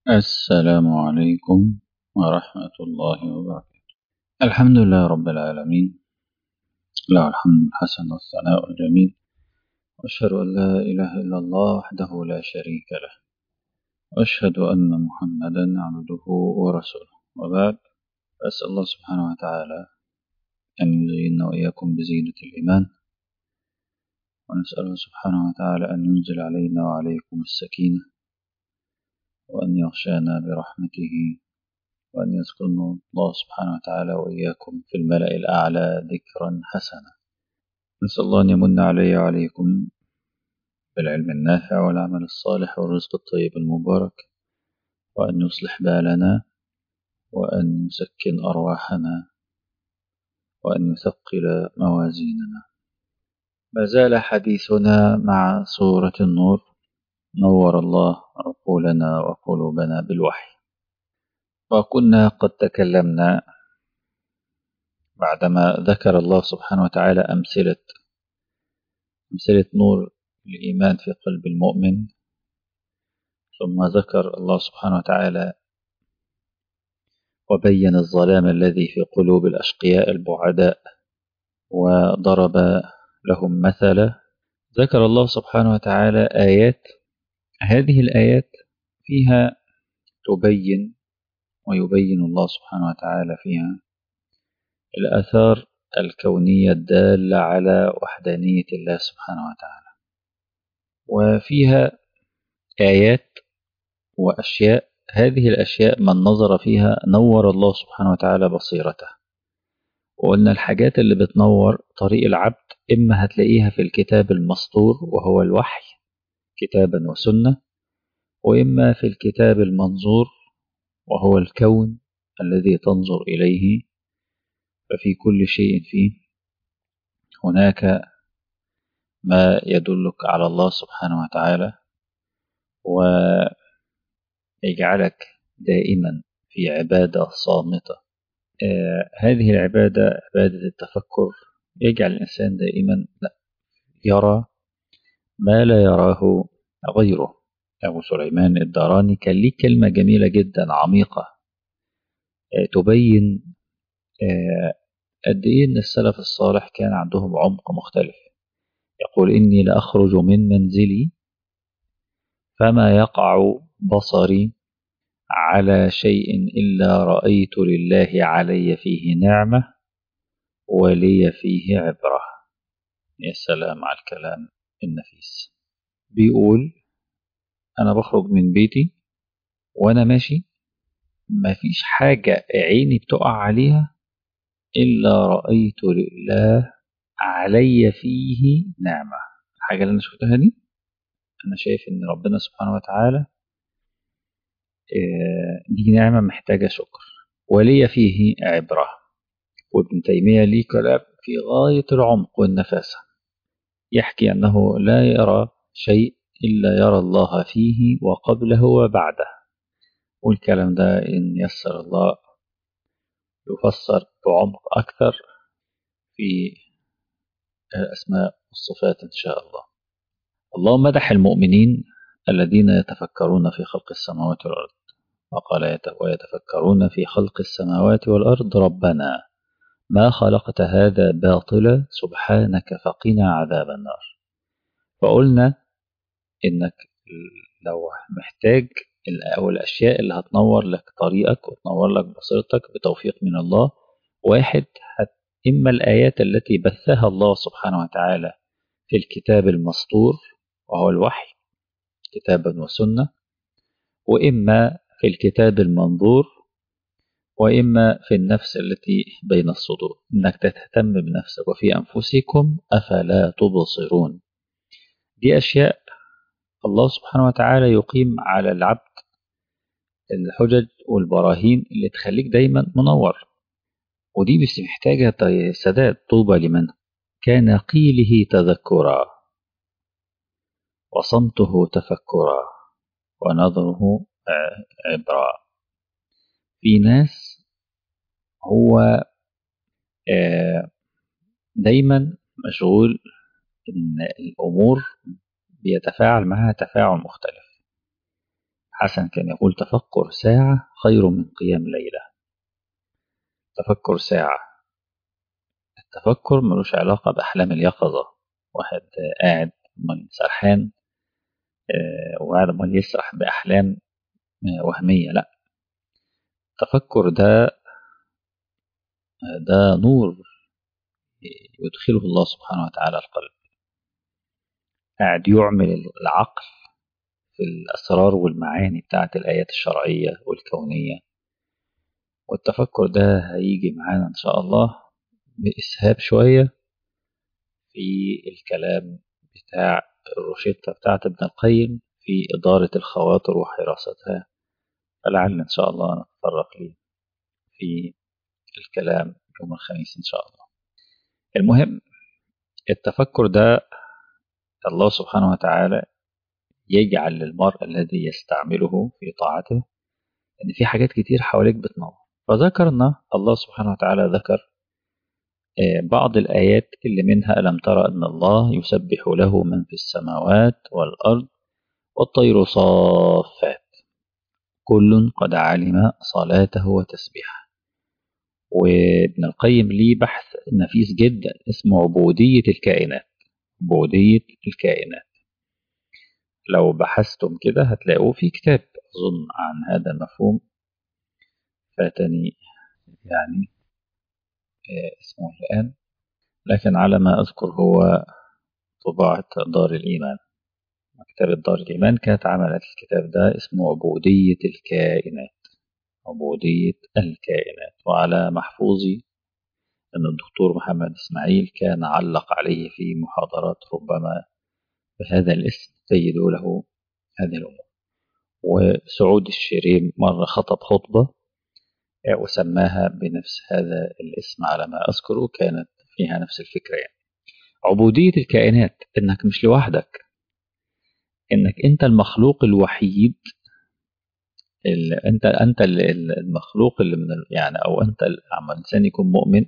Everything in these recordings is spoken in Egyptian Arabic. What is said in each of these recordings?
السلام عليكم ورحمة الله وبركاته الحمد لله رب العالمين له الحمد الحسن والثناء الجميل وأشهد أن لا إله إلا الله وحده لا شريك له وأشهد أن محمدا عبده ورسوله وبعد أسأل الله سبحانه وتعالى أن يزيننا وإياكم بزينة الإيمان ونسأله سبحانه وتعالى أن ينزل علينا وعليكم السكينة وأن يغشانا برحمته وأن يذكرنا الله سبحانه وتعالى وإياكم في الملأ الأعلى ذكرا حسنا نسأل الله أن يمن علي وعليكم بالعلم النافع والعمل الصالح والرزق الطيب المبارك وأن يصلح بالنا وأن يسكن أرواحنا وأن يثقل موازيننا ما زال حديثنا مع سورة النور نور الله عقولنا وقلوبنا بالوحي وكنا قد تكلمنا بعدما ذكر الله سبحانه وتعالى أمثلة أمثلة نور الإيمان في قلب المؤمن ثم ذكر الله سبحانه وتعالى وبين الظلام الذي في قلوب الأشقياء البعداء وضرب لهم مثلا ذكر الله سبحانه وتعالى آيات هذه الآيات فيها تبين ويبين الله سبحانه وتعالى فيها الآثار الكونية الدالة على وحدانية الله سبحانه وتعالى وفيها آيات وأشياء هذه الأشياء من نظر فيها نور الله سبحانه وتعالى بصيرته وقلنا الحاجات اللي بتنور طريق العبد إما هتلاقيها في الكتاب المسطور وهو الوحي كتابا وسنة وإما في الكتاب المنظور وهو الكون الذي تنظر إليه ففي كل شيء فيه هناك ما يدلك على الله سبحانه وتعالى ويجعلك دائما في عبادة صامتة آه هذه العبادة عبادة التفكر يجعل الإنسان دائما يرى ما لا يراه غيره أبو سليمان الداراني كان ليه كلمة جميلة جدا عميقة آه تبين آه قد إيه إن السلف الصالح كان عندهم عمق مختلف يقول إني لأخرج من منزلي فما يقع بصري على شيء إلا رأيت لله علي فيه نعمة ولي فيه عبرة يا سلام على الكلام النفيس بيقول أنا بخرج من بيتي وأنا ماشي مفيش حاجة عيني بتقع عليها إلا رأيت لله علي فيه نعمة الحاجة اللي أنا شفتها دي أنا شايف إن ربنا سبحانه وتعالى دي نعمة محتاجة شكر ولي فيه عبرة وابن تيمية ليه كلام في غاية العمق والنفاسة يحكي أنه لا يرى شيء إلا يرى الله فيه وقبله وبعده والكلام ده إن يسر الله يفسر بعمق أكثر في الأسماء والصفات إن شاء الله الله مدح المؤمنين الذين يتفكرون في خلق السماوات والأرض وقال ويتفكرون في خلق السماوات والأرض ربنا ما خلقت هذا باطلا سبحانك فقنا عذاب النار فقلنا إنك لو محتاج أو الأشياء اللي هتنور لك طريقك وتنور لك بصيرتك بتوفيق من الله واحد إما الآيات التي بثها الله سبحانه وتعالى في الكتاب المسطور وهو الوحي كتابا وسنة وإما في الكتاب المنظور وإما في النفس التي بين الصدور إنك تهتم بنفسك وفي أنفسكم أفلا تبصرون دي أشياء الله سبحانه وتعالى يقيم على العبد الحجج والبراهين اللي تخليك دايما منور ودي بس محتاجة سداد طوبى لمن كان قيله تذكرا وصمته تفكرا ونظره عبرا في ناس هو دايما مشغول ان الامور بيتفاعل معها تفاعل مختلف حسن كان يقول تفكر ساعة خير من قيام ليلة تفكر ساعة التفكر ملوش علاقة بأحلام اليقظة واحد قاعد من سرحان وقاعد عمال يسرح بأحلام وهمية لا التفكر ده ده نور يدخله الله سبحانه وتعالى القلب قاعد يعمل العقل في الأسرار والمعاني بتاعت الآيات الشرعية والكونية والتفكر ده هيجي معانا إن شاء الله بإسهاب شوية في الكلام بتاع الروشتة بتاعت ابن القيم في إدارة الخواطر وحراستها فلعل إن شاء الله نتطرق ليه في الكلام يوم الخميس إن شاء الله المهم التفكر ده الله سبحانه وتعالى يجعل للمرء الذي يستعمله في طاعته ان في حاجات كتير حواليك بتنور فذكرنا الله سبحانه وتعالى ذكر بعض الآيات اللي منها ألم ترى أن الله يسبح له من في السماوات والأرض والطير صافات كل قد علم صلاته وتسبيحه وابن القيم ليه بحث نفيس جدا اسمه عبودية الكائنات عبودية الكائنات لو بحثتم كده هتلاقوه في كتاب أظن عن هذا المفهوم فاتني يعني اسمه الآن لكن على ما أذكر هو طباعة دار الإيمان مكتبة دار الإيمان كانت عملت الكتاب ده اسمه عبودية الكائنات عبودية الكائنات وعلى محفوظي أن الدكتور محمد إسماعيل كان علق عليه في محاضرات ربما بهذا الاسم سيدوا له هذه الأمور وسعود الشريم مرة خطب خطبة وسماها بنفس هذا الاسم على ما أذكره كانت فيها نفس الفكرة يعني عبودية الكائنات إنك مش لوحدك إنك أنت المخلوق الوحيد اللي أنت أنت المخلوق اللي من يعني أو أنت لما الإنسان يكون مؤمن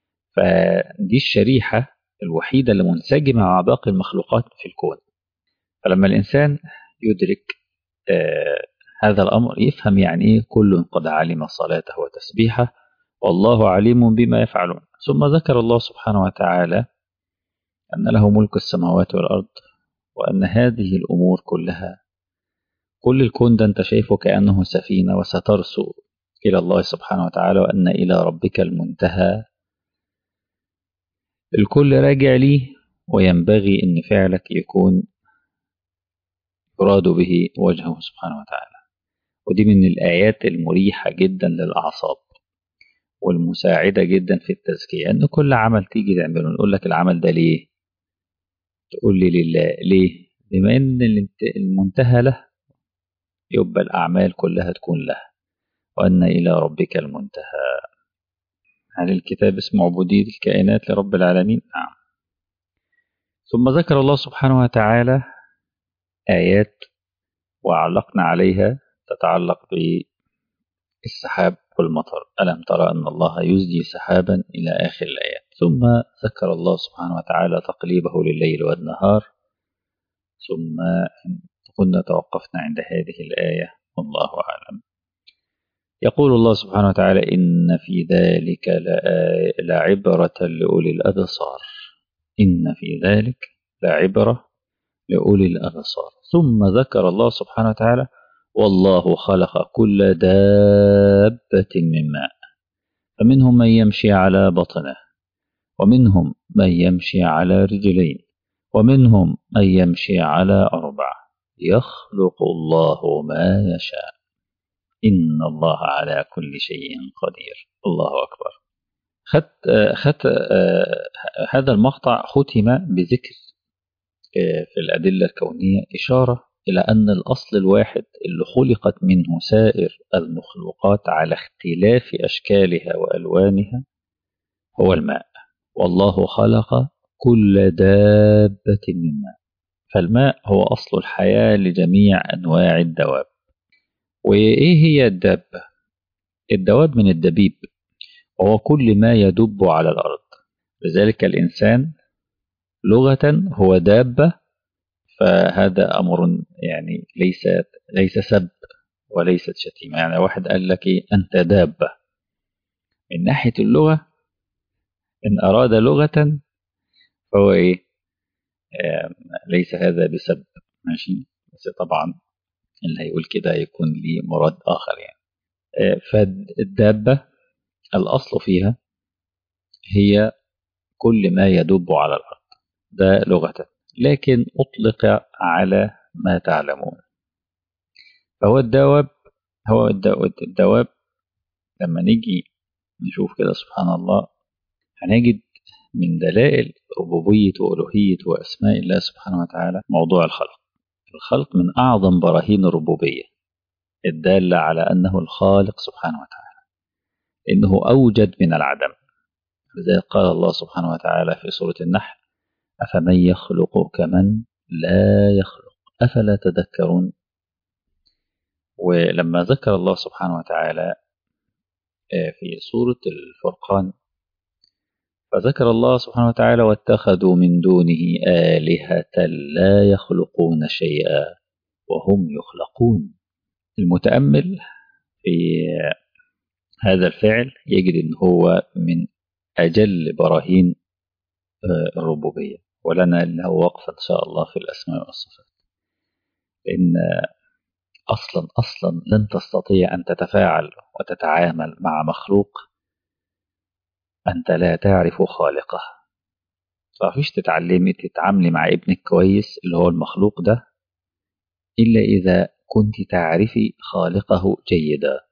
فدي الشريحة الوحيدة اللي منسجمة مع باقي المخلوقات في الكون فلما الإنسان يدرك آه هذا الأمر يفهم يعني إيه كل قد علم صلاته وتسبيحه والله عليم بما يفعلون ثم ذكر الله سبحانه وتعالى أن له ملك السماوات والأرض وأن هذه الأمور كلها كل الكون ده أنت شايفه كأنه سفينة وسترسو إلى الله سبحانه وتعالى وأن إلى ربك المنتهى الكل راجع ليه وينبغي أن فعلك يكون يراد به وجهه سبحانه وتعالى ودي من الآيات المريحة جدا للأعصاب والمساعدة جدا في التزكية أن كل عمل تيجي تعمله نقول لك العمل ده ليه تقول لي لله ليه بما أن المنتهى له يبقى الأعمال كلها تكون له وأن إلى ربك المنتهى هل الكتاب اسمه عبودية الكائنات لرب العالمين نعم ثم ذكر الله سبحانه وتعالى آيات وعلقنا عليها تتعلق بالسحاب والمطر ألم ترى أن الله يزجي سحابا إلى آخر الآيات ثم ذكر الله سبحانه وتعالى تقليبه لليل والنهار ثم كنا توقفنا عند هذه الآية والله أعلم يقول الله سبحانه وتعالى إن في ذلك لعبرة لأولي الأبصار إن في ذلك لعبرة لأولي الأبصار ثم ذكر الله سبحانه وتعالى والله خلق كل دابة من ماء فمنهم من يمشي على بطنه ومنهم من يمشي على رجلين ومنهم من يمشي على أربع يخلق الله ما يشاء إن الله على كل شيء قدير الله أكبر خد, خد هذا المقطع ختم بذكر في الأدلة الكونية إشارة إلى أن الأصل الواحد اللي خلقت منه سائر المخلوقات على اختلاف أشكالها وألوانها هو الماء والله خلق كل دابة من ماء فالماء هو أصل الحياة لجميع أنواع الدواب وإيه هي الدابة؟ الدواب من الدبيب وهو كل ما يدب على الأرض لذلك الإنسان لغة هو دابة فهذا أمر يعني ليس ليس سب وليست شتيمة يعني واحد قال لك إيه أنت دابة من ناحية اللغة إن أراد لغة فهو إيه آه ليس هذا بسب ماشي بس طبعا اللي هيقول كده يكون ليه مراد آخر يعني آه فالدابة الأصل فيها هي كل ما يدب على الأرض ده لغة لكن أطلق على ما تعلمون فهو الدواب هو الدواب لما نيجي نشوف كده سبحان الله هنجد من دلائل ربوبية وألوهية وأسماء الله سبحانه وتعالى موضوع الخلق الخلق من أعظم براهين الربوبية الدالة على أنه الخالق سبحانه وتعالى إنه أوجد من العدم لذلك قال الله سبحانه وتعالى في سورة النحل أفمن يخلق كمن لا يخلق أفلا تذكرون ولما ذكر الله سبحانه وتعالى في سورة الفرقان فذكر الله سبحانه وتعالى واتخذوا من دونه آلهة لا يخلقون شيئا وهم يخلقون المتأمل في هذا الفعل يجد أن هو من أجل براهين الربوبية ولنا له وقفة إن شاء الله في الأسماء والصفات إن أصلا أصلا لن تستطيع أن تتفاعل وتتعامل مع مخلوق أنت لا تعرف خالقه فمفيش تتعلمي تتعاملي مع ابنك كويس اللي هو المخلوق ده إلا إذا كنت تعرفي خالقه جيدا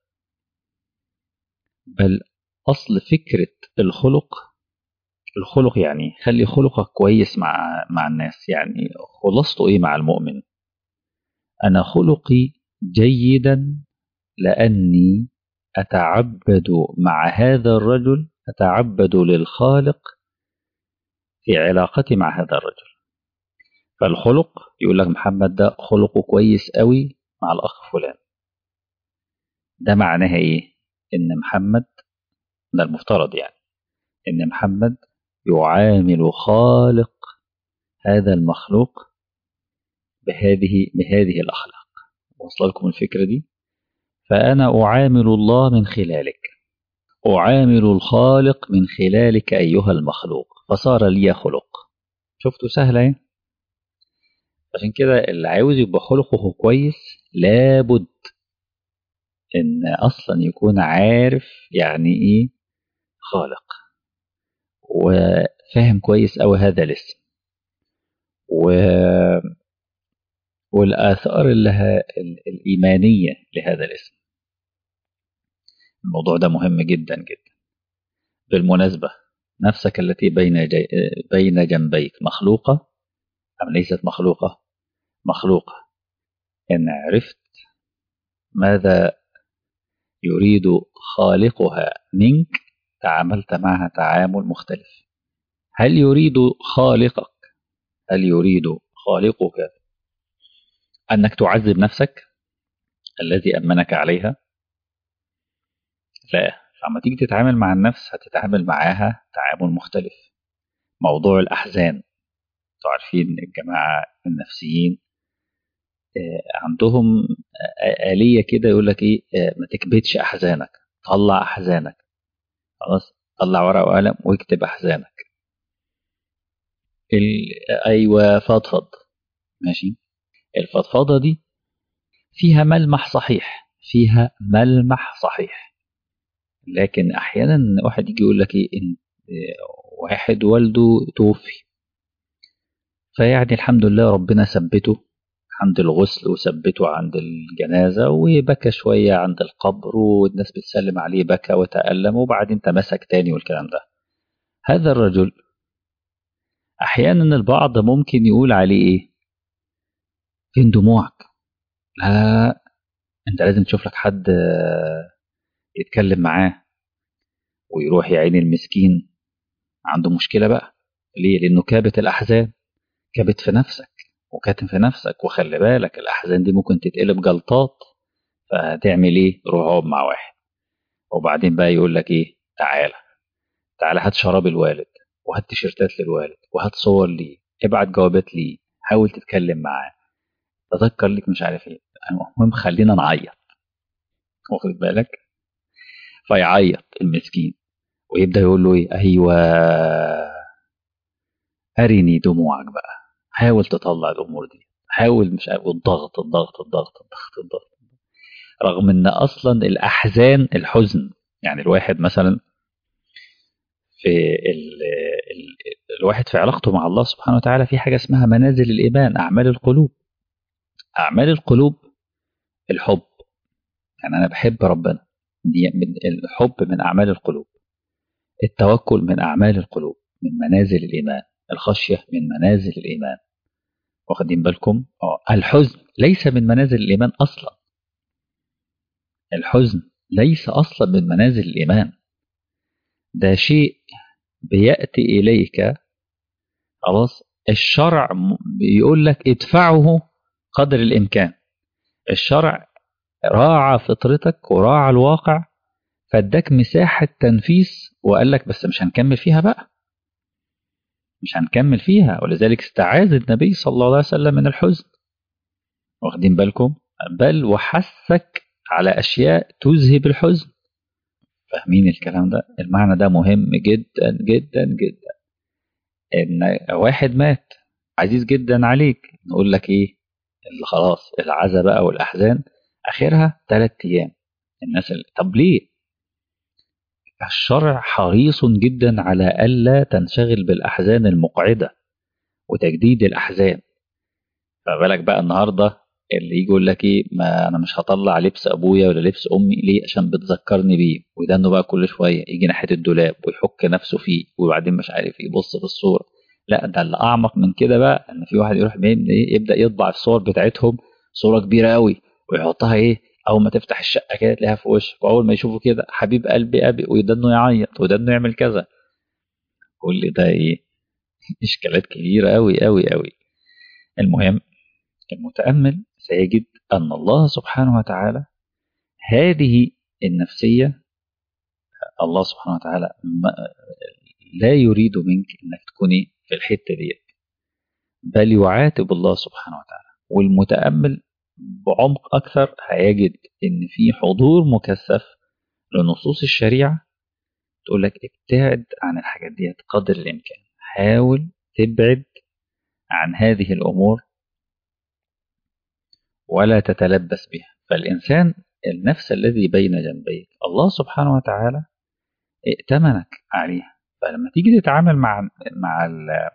بل أصل فكرة الخلق الخلق يعني خلي خلقك كويس مع مع الناس يعني خلصته إيه مع المؤمن أنا خلقي جيدا لأني أتعبد مع هذا الرجل أتعبد للخالق في علاقتي مع هذا الرجل فالخلق يقول لك محمد ده خلقه كويس قوي مع الأخ فلان ده معناها إيه إن محمد ده المفترض يعني إن محمد يعامل خالق هذا المخلوق بهذه بهذه الأخلاق وصل لكم الفكرة دي فأنا أعامل الله من خلالك أعامل الخالق من خلالك أيها المخلوق فصار لي خلق شفتوا سهلة ايه عشان كده اللي عاوز يبقى خلقه كويس لابد ان اصلا يكون عارف يعني ايه خالق وفاهم كويس أوي هذا الاسم و والآثار اللي الإيمانية لهذا الاسم الموضوع ده مهم جدا جدا بالمناسبة نفسك التي بين جي... بين جنبيك مخلوقة أم ليست مخلوقة مخلوقة إن عرفت ماذا يريد خالقها منك تعاملت معها تعامل مختلف هل يريد خالقك هل يريد خالقك أنك تعذب نفسك الذي أمنك عليها لا فلما تيجي تتعامل مع النفس هتتعامل معاها تعامل مختلف موضوع الأحزان تعرفين الجماعة النفسيين عندهم آلية كده يقول لك إيه ما تكبتش أحزانك طلع أحزانك خلاص طلع ورقة وقلم واكتب أحزانك ال... أيوة فضفض ماشي الفضفضة دي فيها ملمح صحيح فيها ملمح صحيح لكن أحيانا واحد يجي يقول لك إيه إن واحد والده توفي فيعني الحمد لله ربنا ثبته عند الغسل وثبته عند الجنازة وبكى شوية عند القبر والناس بتسلم عليه بكى وتألم وبعدين تمسك تاني والكلام ده هذا الرجل أحيانا البعض ممكن يقول عليه إيه فين دموعك لا أنت لازم تشوف لك حد يتكلم معاه ويروح يا عيني المسكين عنده مشكلة بقى ليه لأنه كابت الأحزان كابت في نفسك وكاتم في نفسك وخلي بالك الأحزان دي ممكن تتقلب جلطات فهتعمل إيه روح اقعد مع واحد وبعدين بقى يقول لك إيه تعالى تعالى هات شراب الوالد وهات تيشيرتات للوالد وهات صور ليه ابعت جوابات ليه حاول تتكلم معاه تذكر لك مش عارف ايه المهم خلينا نعيط واخد بالك فيعيط المسكين ويبدا يقول له ايه ايوه ارني دموعك بقى حاول تطلع الامور دي حاول مش عارف والضغط الضغط الضغط الضغط الضغط رغم ان اصلا الاحزان الحزن يعني الواحد مثلا في ال ال الواحد في علاقته مع الله سبحانه وتعالى في حاجه اسمها منازل الايمان اعمال القلوب اعمال القلوب الحب يعني انا بحب ربنا دي من الحب من اعمال القلوب التوكل من اعمال القلوب من منازل الايمان الخشيه من منازل الايمان واخدين بالكم اه الحزن ليس من منازل الايمان اصلا الحزن ليس اصلا من منازل الايمان ده شيء بياتي اليك خلاص الشرع بيقول لك ادفعه قدر الامكان الشرع راعى فطرتك وراعى الواقع فاداك مساحه تنفيس وقال لك بس مش هنكمل فيها بقى مش هنكمل فيها ولذلك استعاذ النبي صلى الله عليه وسلم من الحزن واخدين بالكم بل وحثك على أشياء تذهب الحزن فاهمين الكلام ده المعنى ده مهم جدا جدا جدا ان واحد مات عزيز جدا عليك نقول لك ايه اللي خلاص العزا بقى والاحزان اخرها ثلاث ايام الناس اللي طب ليه الشرع حريص جدا على الا تنشغل بالاحزان المقعده وتجديد الاحزان فبالك بقى النهارده اللي يجي يقول لك ايه ما انا مش هطلع لبس ابويا ولا لبس امي ليه عشان بتذكرني بيه ويدنه بقى كل شويه يجي ناحيه الدولاب ويحك نفسه فيه وبعدين مش عارف يبص في الصوره لا ده اللي اعمق من كده بقى ان في واحد يروح ايه يبدا يطبع الصور بتاعتهم صوره كبيره قوي ويحطها ايه اول ما تفتح الشقه كده تلاقيها في وشك واول ما يشوفه كده حبيب قلبي ابي ويدنه يعيط ويدنه يعمل كذا كل ده ايه اشكالات كبيره قوي قوي قوي المهم المتامل سيجد ان الله سبحانه وتعالى هذه النفسيه الله سبحانه وتعالى لا يريد منك انك تكوني في الحته ديت بل يعاتب الله سبحانه وتعالى والمتامل بعمق أكثر هيجد إن في حضور مكثف لنصوص الشريعة تقول لك ابتعد عن الحاجات دي قدر الإمكان حاول تبعد عن هذه الأمور ولا تتلبس بها فالإنسان النفس الذي بين جنبيك الله سبحانه وتعالى ائتمنك عليها فلما تيجي تتعامل مع مع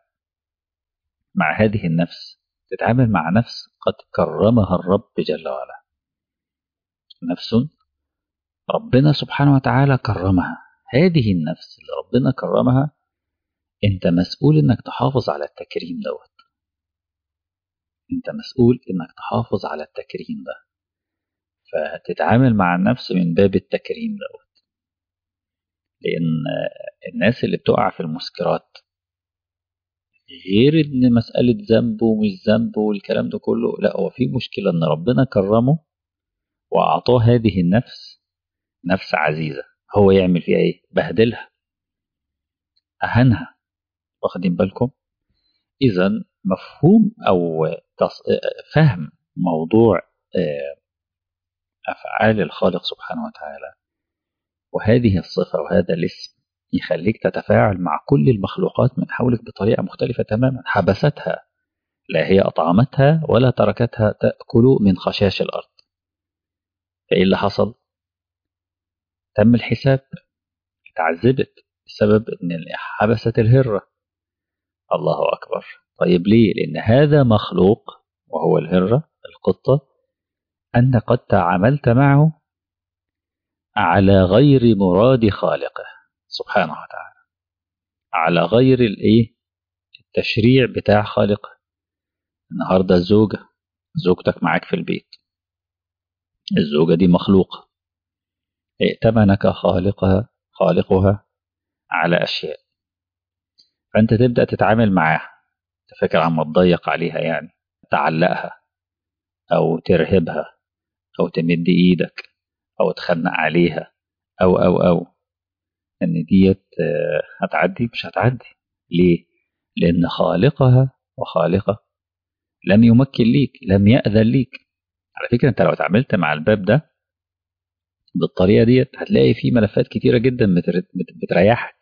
مع هذه النفس تتعامل مع نفس قد كرمها الرب جل وعلا نفس ربنا سبحانه وتعالى كرمها هذه النفس اللي ربنا كرمها انت مسؤول انك تحافظ على التكريم دوت انت مسؤول انك تحافظ على التكريم ده فتتعامل مع النفس من باب التكريم دوت لان الناس اللي بتقع في المسكرات غير ان مسألة ذنب ومش ذنب والكلام ده كله لا هو في مشكلة ان ربنا كرمه واعطاه هذه النفس نفس عزيزة هو يعمل فيها ايه بهدلها اهنها واخدين بالكم اذا مفهوم او فهم موضوع افعال الخالق سبحانه وتعالى وهذه الصفة وهذا الاسم يخليك تتفاعل مع كل المخلوقات من حولك بطريقة مختلفة تماما حبستها لا هي أطعمتها ولا تركتها تأكل من خشاش الأرض فإيه اللي حصل؟ تم الحساب اتعذبت بسبب أن حبست الهرة الله أكبر طيب ليه؟ لأن هذا مخلوق وهو الهرة القطة أنت قد تعاملت معه على غير مراد خالقه سبحانه وتعالى على غير الايه التشريع بتاع خالقه النهارده الزوجه زوجتك معاك في البيت الزوجه دي مخلوقه ائتمنك خالقها خالقها على اشياء فانت تبدا تتعامل معاها تفكر عما تضيق عليها يعني تعلقها او ترهبها او تمد ايدك او تخنق عليها او او او ان ديت هتعدي مش هتعدي ليه لان خالقها وخالقه لم يمكن ليك لم يأذن ليك على فكرة انت لو اتعاملت مع الباب ده بالطريقة ديت هتلاقي في ملفات كتيرة جدا بتريحك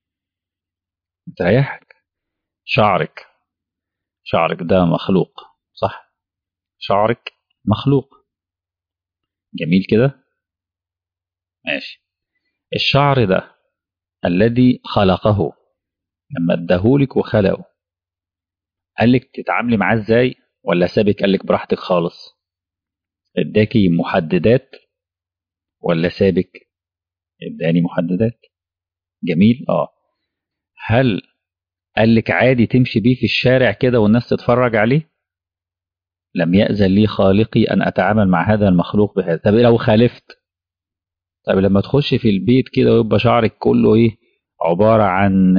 بتريحك شعرك شعرك ده مخلوق صح شعرك مخلوق جميل كده ماشي الشعر ده الذي خلقه لما اداهولك وخلقه قالك تتعاملي معاه ازاي ولا سابك قالك براحتك خالص اداكي محددات ولا سابك اداني محددات جميل اه هل قالك عادي تمشي بيه في الشارع كده والناس تتفرج عليه لم يأذن لي خالقي أن أتعامل مع هذا المخلوق بهذا طب لو خالفت طب لما تخش في البيت كده ويبقى شعرك كله ايه عبارة عن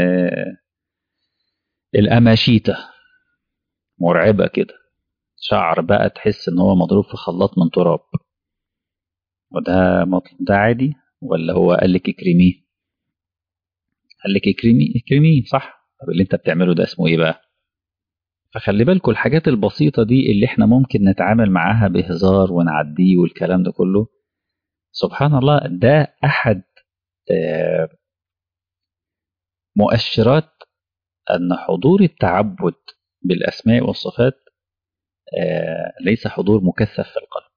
الأماشيتة مرعبة كده شعر بقى تحس ان هو مضروب في خلاط من تراب وده ده عادي ولا هو قال لك اكرميه قال لك اكرمي اكرميه صح طب اللي انت بتعمله ده اسمه ايه بقى فخلي بالكم الحاجات البسيطة دي اللي احنا ممكن نتعامل معاها بهزار ونعديه والكلام ده كله سبحان الله ده أحد مؤشرات أن حضور التعبد بالأسماء والصفات ليس حضور مكثف في القلب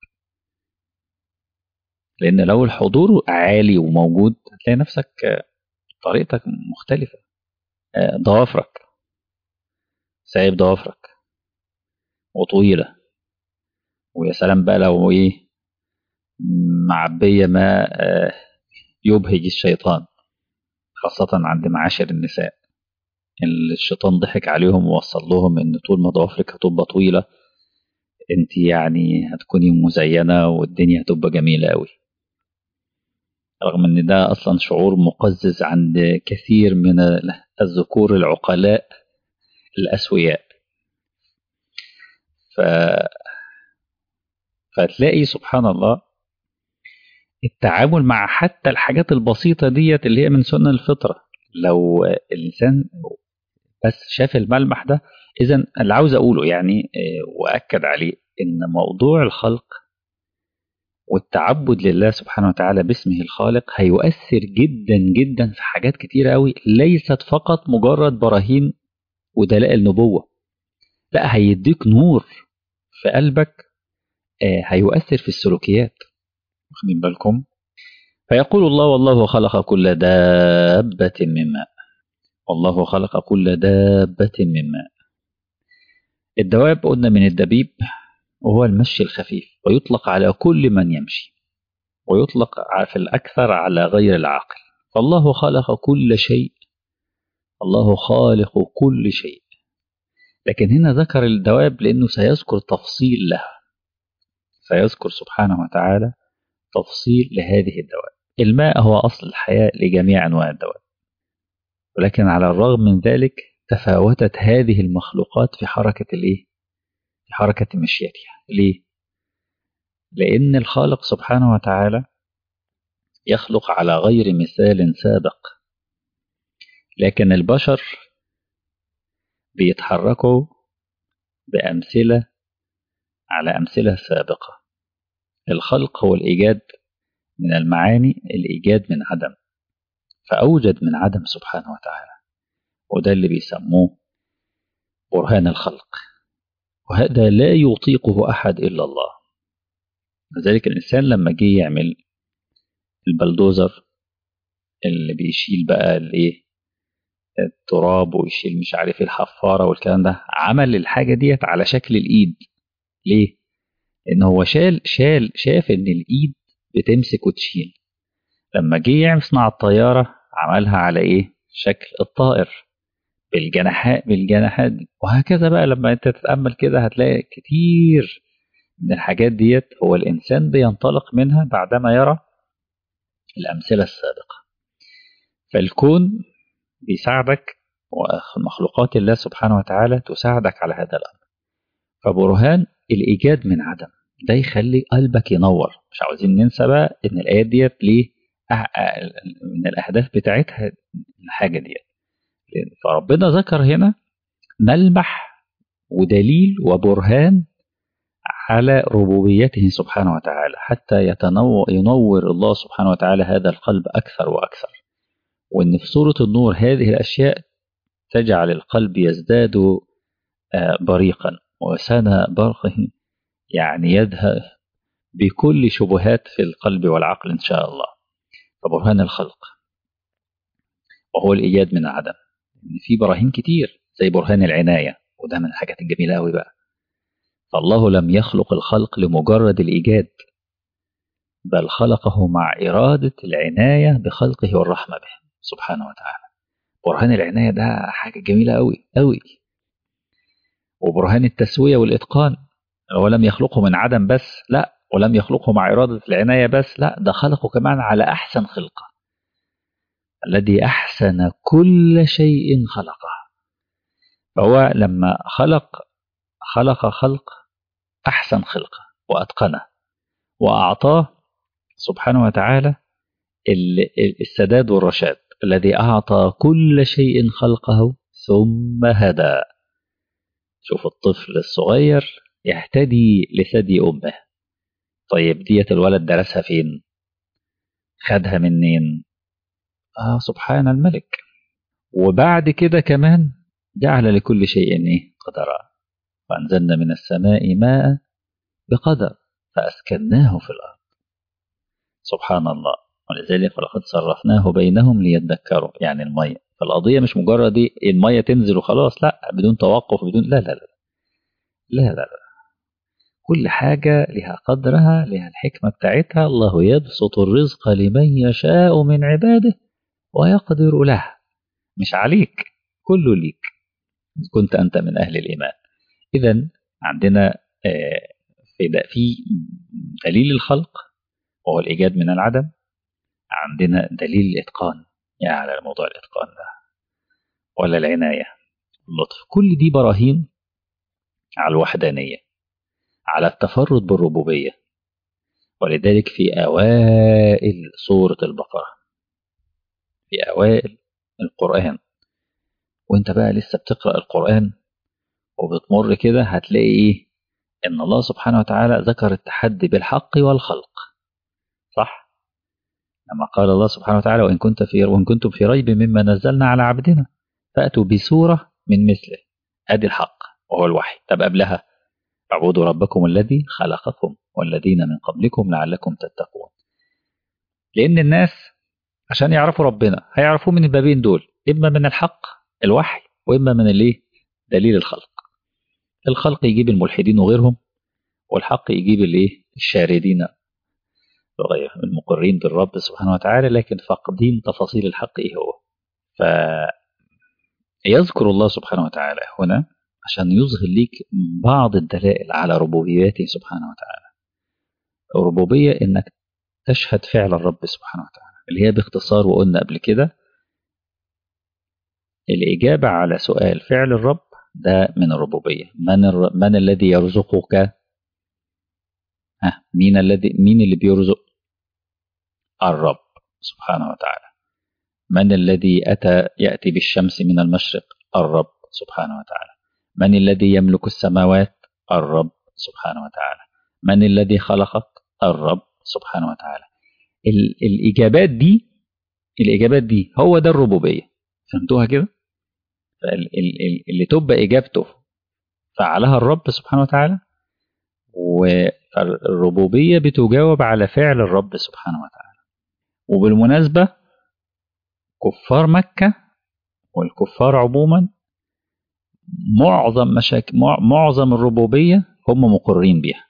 لأن لو الحضور عالي وموجود هتلاقي نفسك طريقتك مختلفة ضوافرك سايب ضوافرك وطويلة ويا سلام بقى لو ايه معبية ما يبهج الشيطان خاصة عند معاشر النساء الشيطان ضحك عليهم ووصل لهم ان طول ما ضوافرك هتبقى طويلة انت يعني هتكوني مزينة والدنيا هتبقى جميلة قوي رغم ان ده اصلا شعور مقزز عند كثير من الذكور العقلاء الاسوياء ف فتلاقي سبحان الله التعامل مع حتى الحاجات البسيطة ديت اللي هي من سنن الفطرة لو الإنسان بس شاف الملمح ده إذا اللي عاوز أقوله يعني وأكد عليه إن موضوع الخلق والتعبد لله سبحانه وتعالى باسمه الخالق هيؤثر جدا جدا في حاجات كتيرة أوي ليست فقط مجرد براهين ودلائل نبوة لا هيديك نور في قلبك هيؤثر في السلوكيات واخدين بالكم فيقول الله والله خلق كل دابة من ماء والله خلق كل دابة من ماء الدواب قلنا من الدبيب وهو المشي الخفيف ويطلق على كل من يمشي ويطلق في الأكثر على غير العاقل فالله خلق كل شيء الله خالق كل شيء لكن هنا ذكر الدواب لأنه سيذكر تفصيل لها سيذكر سبحانه وتعالى تفصيل لهذه الدواب الماء هو أصل الحياة لجميع أنواع الدواب ولكن على الرغم من ذلك تفاوتت هذه المخلوقات في حركة الإيه؟ في حركة مشيتها ليه؟ لأن الخالق سبحانه وتعالى يخلق على غير مثال سابق لكن البشر بيتحركوا بأمثلة على أمثلة سابقة الخلق هو الإيجاد من المعاني الإيجاد من عدم فأوجد من عدم سبحانه وتعالى وده اللي بيسموه برهان الخلق وهذا لا يطيقه أحد إلا الله لذلك الإنسان لما جه يعمل البلدوزر اللي بيشيل بقى الايه التراب ويشيل مش عارف الحفاره والكلام ده عمل الحاجه ديت على شكل الايد ليه ان هو شال شال شاف ان الايد بتمسك وتشيل لما جه يصنع الطياره عملها على ايه شكل الطائر بالجناحات بالجناحات دي وهكذا بقى لما انت تتامل كده هتلاقي كتير من الحاجات ديت هو الانسان بينطلق منها بعدما يرى الامثله السابقه فالكون بيساعدك ومخلوقات الله سبحانه وتعالى تساعدك على هذا الامر فبرهان الايجاد من عدم ده يخلي قلبك ينور مش عاوزين ننسى بقى ان الايات ديت ليه من الاهداف بتاعتها الحاجه ديت فربنا ذكر هنا ملمح ودليل وبرهان على ربوبيته سبحانه وتعالى حتى يتنور ينور الله سبحانه وتعالى هذا القلب أكثر وأكثر وإن في سورة النور هذه الأشياء تجعل القلب يزداد بريقا وسنى برقه يعني يذهب بكل شبهات في القلب والعقل إن شاء الله فبرهان الخلق وهو الإيجاد من العدم في براهين كتير زي برهان العناية وده من الحاجات الجميلة قوي بقى فالله لم يخلق الخلق لمجرد الإيجاد بل خلقه مع إرادة العناية بخلقه والرحمة به سبحانه وتعالى برهان العناية ده حاجة جميلة قوي قوي وبرهان التسوية والإتقان هو لم يخلقه من عدم بس لا ولم يخلقه مع إرادة العناية بس لا ده خلقه كمان على أحسن خلقة الذي أحسن كل شيء خلقه فهو لما خلق خلق خلق أحسن خلقه وأتقنه وأعطاه سبحانه وتعالى السداد والرشاد الذي أعطى كل شيء خلقه ثم هدى شوف الطفل الصغير يهتدي لثدي أمه طيب ديت الولد درسها فين خدها منين آه سبحان الملك وبعد كده كمان جعل لكل شيء إيه قدرا وأنزلنا من السماء ماء بقدر فأسكناه في الأرض سبحان الله ولذلك ولقد صرفناه بينهم ليذكروا يعني المية فالقضية مش مجرد المية تنزل وخلاص لا بدون توقف بدون لا لا لا لا لا, لا. كل حاجة لها قدرها لها الحكمة بتاعتها الله يبسط الرزق لمن يشاء من عباده ويقدر له مش عليك كله ليك كنت أنت من أهل الإيمان إذا عندنا في في دليل الخلق وهو الإيجاد من العدم عندنا دليل الإتقان يعني على موضوع الإتقان ده ولا العناية اللطف كل دي براهين على الوحدانية على التفرد بالربوبية ولذلك في أوائل سورة البقرة في أوائل القرآن وانت بقى لسه بتقرأ القرآن وبتمر كده هتلاقي ايه ان الله سبحانه وتعالى ذكر التحدي بالحق والخلق صح لما قال الله سبحانه وتعالى وإن كنت في وإن كنتم في ريب مما نزلنا على عبدنا فأتوا بسورة من مثله أدي الحق وهو الوحي طب قبلها اعبدوا ربكم الذي خلقكم والذين من قبلكم لعلكم تتقون لأن الناس عشان يعرفوا ربنا هيعرفوه من البابين دول إما من الحق الوحي وإما من الايه دليل الخلق الخلق يجيب الملحدين وغيرهم والحق يجيب الايه الشاردين المقرين بالرب سبحانه وتعالى لكن فاقدين تفاصيل الحق ايه هو فيذكر الله سبحانه وتعالى هنا عشان يظهر ليك بعض الدلائل على ربوبيته سبحانه وتعالى الربوبية انك تشهد فعل الرب سبحانه وتعالى اللي هي باختصار وقلنا قبل كده الإجابة على سؤال فعل الرب ده من الربوبية من, الر... من الذي يرزقك ها مين الذي مين اللي بيرزق الرب سبحانه وتعالى من الذي أتى يأتي بالشمس من المشرق الرب سبحانه وتعالى من الذي يملك السماوات الرب سبحانه وتعالى من الذي خلقك الرب سبحانه وتعالى ال... الإجابات دي الإجابات دي هو ده الربوبية فهمتوها كده اللي تبقى إجابته فعلها الرب سبحانه وتعالى والربوبية بتجاوب على فعل الرب سبحانه وتعالى وبالمناسبة كفار مكة والكفار عموما معظم مشاكل معظم الربوبية هم مقرين بيها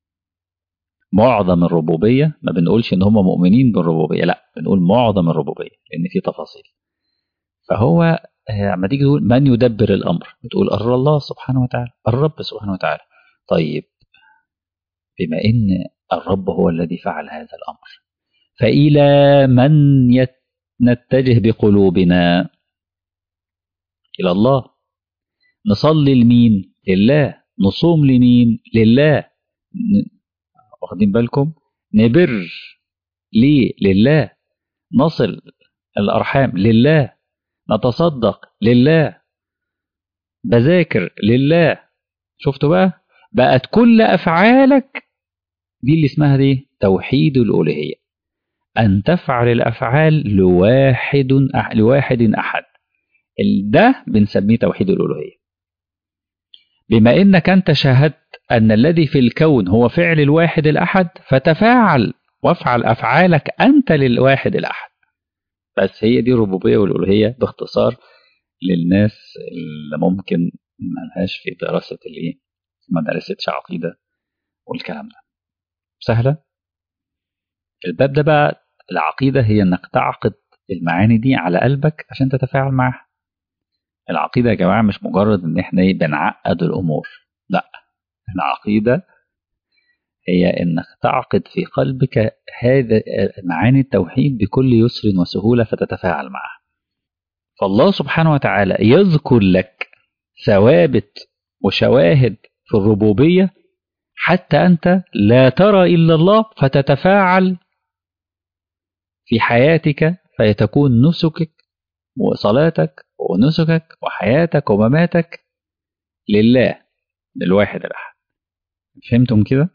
معظم الربوبية ما بنقولش ان هم مؤمنين بالربوبية لا بنقول معظم الربوبية لان في تفاصيل فهو لما تيجي تقول من يدبر الامر بتقول الله سبحانه وتعالى الرب سبحانه وتعالى طيب بما ان الرب هو الذي فعل هذا الامر فالى من نتجه بقلوبنا الى الله نصلي لمين لله نصوم لمين لله واخدين بالكم نبر ليه لله نصل الارحام لله نتصدق لله بذاكر لله شفتوا بقى بقت كل أفعالك دي اللي اسمها دي توحيد الألوهية أن تفعل الأفعال لواحد أح لواحد أحد ده بنسميه توحيد الألوهية بما إنك أنت شاهدت أن الذي في الكون هو فعل الواحد الأحد فتفاعل وافعل أفعالك أنت للواحد الأحد بس هي دي الربوبية والألوهية باختصار للناس اللي ممكن ملهاش في دراسة الإيه ما درستش عقيدة والكلام ده سهلة الباب ده بقى العقيدة هي إنك تعقد المعاني دي على قلبك عشان تتفاعل معاها العقيدة يا جماعة مش مجرد إن إحنا إيه بنعقد الأمور لا العقيدة هي إنك تعقد في قلبك هذا معاني التوحيد بكل يسر وسهولة فتتفاعل معها فالله سبحانه وتعالى يذكر لك ثوابت وشواهد في الربوبية حتى أنت لا ترى إلا الله فتتفاعل في حياتك فيتكون نسكك وصلاتك ونسكك وحياتك ومماتك لله للواحد الأحد فهمتم كده؟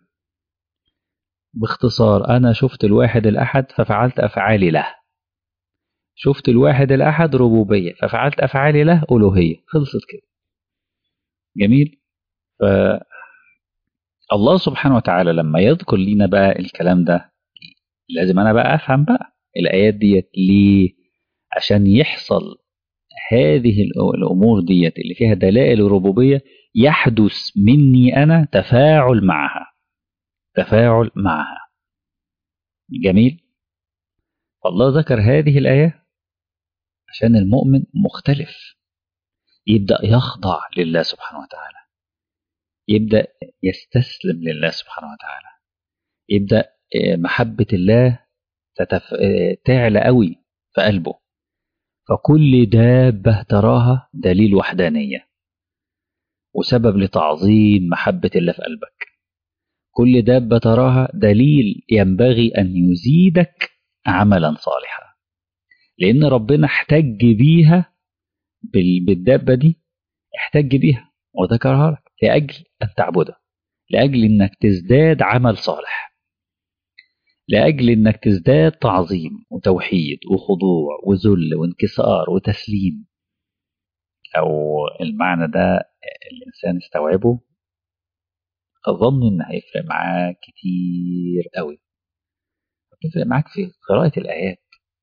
باختصار أنا شفت الواحد الأحد ففعلت أفعالي له شفت الواحد الأحد ربوبية ففعلت أفعالي له ألوهية خلصت كده جميل ف الله سبحانه وتعالى لما يذكر لنا بقى الكلام ده لازم أنا بقى أفهم بقى الآيات ديت ليه عشان يحصل هذه الأمور ديت اللي فيها دلائل الربوبية يحدث مني أنا تفاعل معها تفاعل معها جميل فالله ذكر هذه الآية عشان المؤمن مختلف يبدأ يخضع لله سبحانه وتعالى يبدأ يستسلم لله سبحانه وتعالى يبدأ محبة الله تتف... تعلى قوي في قلبه فكل دابة تراها دليل وحدانية وسبب لتعظيم محبة الله في قلبك كل دابة تراها دليل ينبغي أن يزيدك عملا صالحا لأن ربنا احتج بيها بالدابة دي احتج بيها وذكرها لك لأجل أن تعبده لأجل أنك تزداد عمل صالح لأجل أنك تزداد تعظيم وتوحيد وخضوع وذل وانكسار وتسليم لو المعنى ده الإنسان استوعبه أظن إن هيفرق معاه كتير قوي هيفرق معاك في قراءة الآيات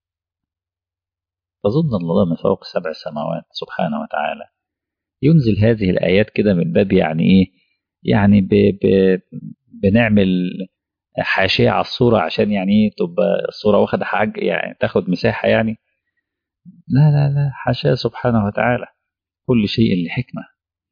أظن الله من فوق سبع سماوات سبحانه وتعالى ينزل هذه الآيات كده من باب يعني إيه يعني ب ب بنعمل حاشية على الصورة عشان يعني إيه تبقى الصورة واخدة حاج يعني تاخد مساحة يعني لا لا لا حاشاه سبحانه وتعالى كل شيء لحكمة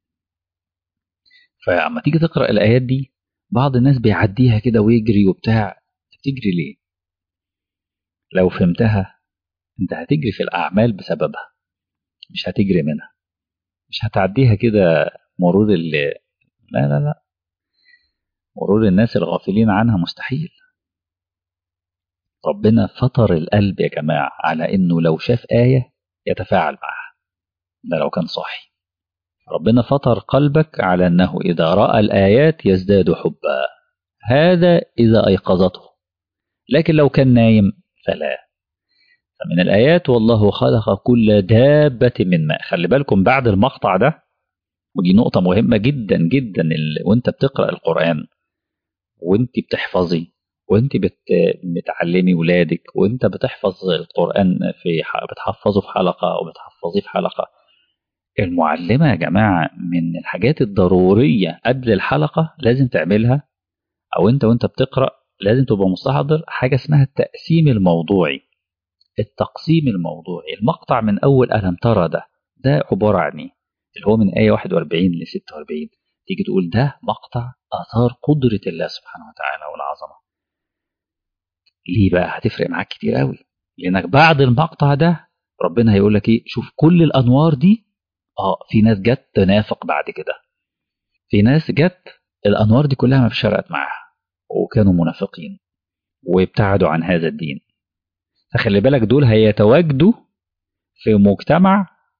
فأما تيجي تقرأ الآيات دي بعض الناس بيعديها كده ويجري وبتاع تجري ليه لو فهمتها انت هتجري في الأعمال بسببها مش هتجري منها مش هتعديها كده مرور ال لا لا لا مرور الناس الغافلين عنها مستحيل ربنا فطر القلب يا جماعة على إنه لو شاف آية يتفاعل معها ده لو كان صاحي ربنا فطر قلبك على أنه إذا رأى الآيات يزداد حبا هذا إذا أيقظته لكن لو كان نايم فلا فمن الآيات والله خلق كل دابة من ماء خلي بالكم بعد المقطع ده ودي نقطة مهمة جدا جدا وانت بتقرأ القرآن وانت بتحفظي وانت بت... بتعلمي ولادك وانت بتحفظ القرآن في ح... بتحفظه في حلقة أو بتحفظيه في حلقة المعلمة يا جماعة من الحاجات الضرورية قبل الحلقة لازم تعملها أو انت وانت بتقرأ لازم تبقى مستحضر حاجة اسمها التقسيم الموضوعي التقسيم الموضوعي المقطع من أول ألم ترى ده ده عبارة عن إيه؟ اللي هو من آية 41 ل 46 تيجي تقول ده مقطع آثار قدرة الله سبحانه وتعالى والعظمة ليه بقى هتفرق معاك كتير قوي لأنك بعد المقطع ده ربنا هيقول لك إيه شوف كل الأنوار دي آه في ناس جت تنافق بعد كده في ناس جت الأنوار دي كلها ما في فرقت معاها وكانوا منافقين وابتعدوا عن هذا الدين فخلي بالك دول هيتواجدوا في مجتمع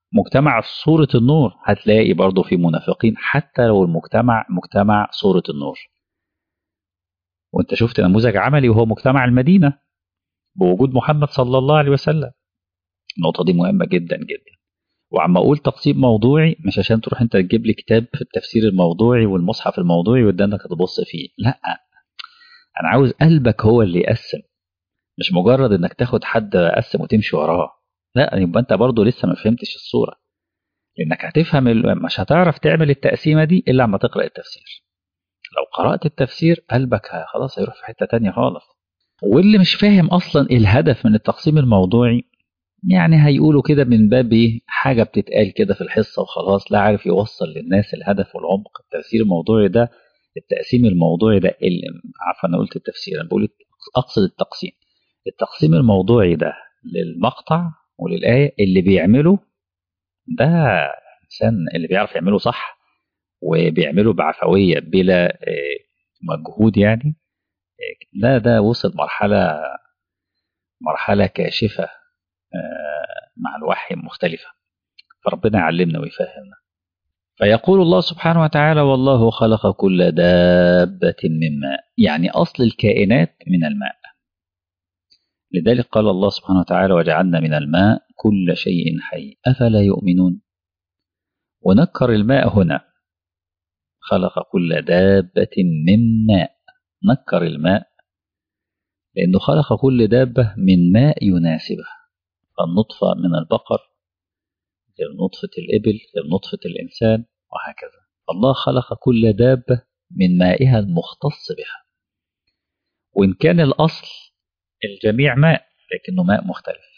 مجتمع صورة النور هتلاقي برضه في منافقين حتى لو المجتمع مجتمع صورة النور وانت شفت نموذج عملي وهو مجتمع المدينة بوجود محمد صلى الله عليه وسلم النقطة دي مهمة جدا جدا وعم أقول تقسيم موضوعي مش عشان تروح أنت تجيب لي كتاب في التفسير الموضوعي والمصحف الموضوعي وإنك تبص فيه لا أنا عاوز قلبك هو اللي يقسم مش مجرد إنك تاخد حد قسم وتمشي وراه لا يبقى أنت برضه لسه ما فهمتش الصورة لأنك هتفهم ال... مش هتعرف تعمل التقسيمة دي إلا لما تقرأ التفسير لو قرأت التفسير قلبك خلاص هيروح في حتة تانية خالص واللي مش فاهم أصلا الهدف من التقسيم الموضوعي يعني هيقولوا كده من باب ايه حاجة بتتقال كده في الحصة وخلاص لا عارف يوصل للناس الهدف والعمق التفسير الموضوعي ده التقسيم الموضوعي ده اللي عارف انا قلت التفسير انا بقول اقصد التقسيم التقسيم الموضوعي ده للمقطع وللآية اللي بيعمله ده إنسان اللي بيعرف يعمله صح وبيعمله بعفوية بلا مجهود يعني لا ده وصل مرحلة مرحلة كاشفة مع الوحي مختلفة فربنا يعلمنا ويفهمنا فيقول الله سبحانه وتعالى والله خلق كل دابة من ماء يعني أصل الكائنات من الماء لذلك قال الله سبحانه وتعالى وجعلنا من الماء كل شيء حي أفلا يؤمنون ونكر الماء هنا خلق كل دابة من ماء نكر الماء لأنه خلق كل دابة من ماء يناسبها فالنطفة من البقر غير نطفة الإبل غير نطفة الإنسان وهكذا الله خلق كل دابة من مائها المختص بها وإن كان الأصل الجميع ماء لكنه ماء مختلف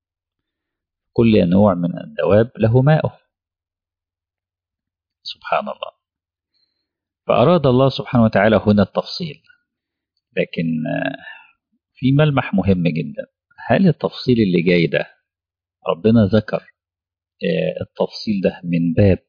كل نوع من الدواب له ماءه سبحان الله فأراد الله سبحانه وتعالى هنا التفصيل لكن في ملمح مهم جدا هل التفصيل اللي جاي ده ربنا ذكر التفصيل ده من باب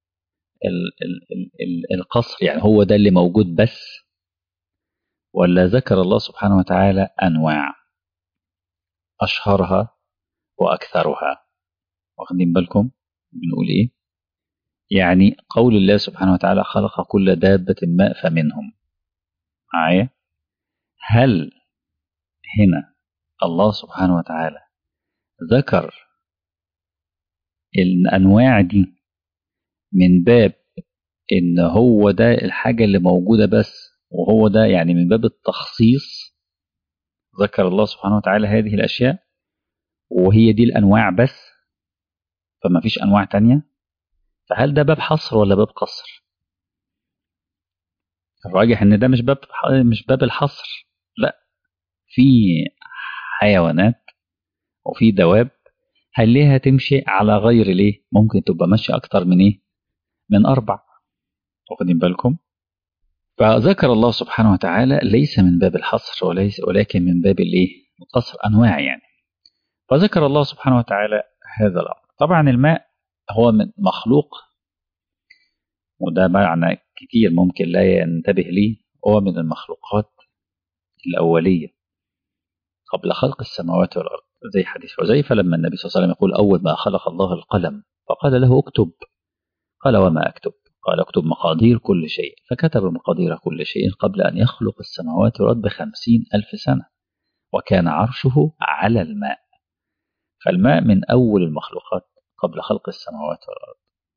القصر يعني هو ده اللي موجود بس ولا ذكر الله سبحانه وتعالى أنواع أشهرها وأكثرها واخدين بالكم بنقول إيه يعني قول الله سبحانه وتعالى خلق كل دابة ماء فمنهم معايا هل هنا الله سبحانه وتعالى ذكر الأنواع دي من باب إن هو ده الحاجة اللي موجودة بس وهو ده يعني من باب التخصيص ذكر الله سبحانه وتعالى هذه الأشياء وهي دي الأنواع بس فما فيش أنواع تانية فهل ده باب حصر ولا باب قصر الراجح ان ده مش باب مش باب الحصر لا في حيوانات وفي دواب هل ليها تمشي على غير ليه ممكن تبقى ماشية أكتر من إيه من أربع واخدين بالكم فذكر الله سبحانه وتعالى ليس من باب الحصر وليس ولكن من باب الإيه القصر أنواع يعني فذكر الله سبحانه وتعالى هذا الأمر طبعا الماء هو من مخلوق وده معنى كتير ممكن لا ينتبه ليه هو من المخلوقات الأولية قبل خلق السماوات والأرض زي حديث حذيفة لما النبي صلى الله عليه وسلم يقول أول ما خلق الله القلم فقال له اكتب قال وما أكتب قال اكتب مقادير كل شيء فكتب مقادير كل شيء قبل أن يخلق السماوات والأرض بخمسين ألف سنة وكان عرشه على الماء فالماء من أول المخلوقات قبل خلق السماوات والأرض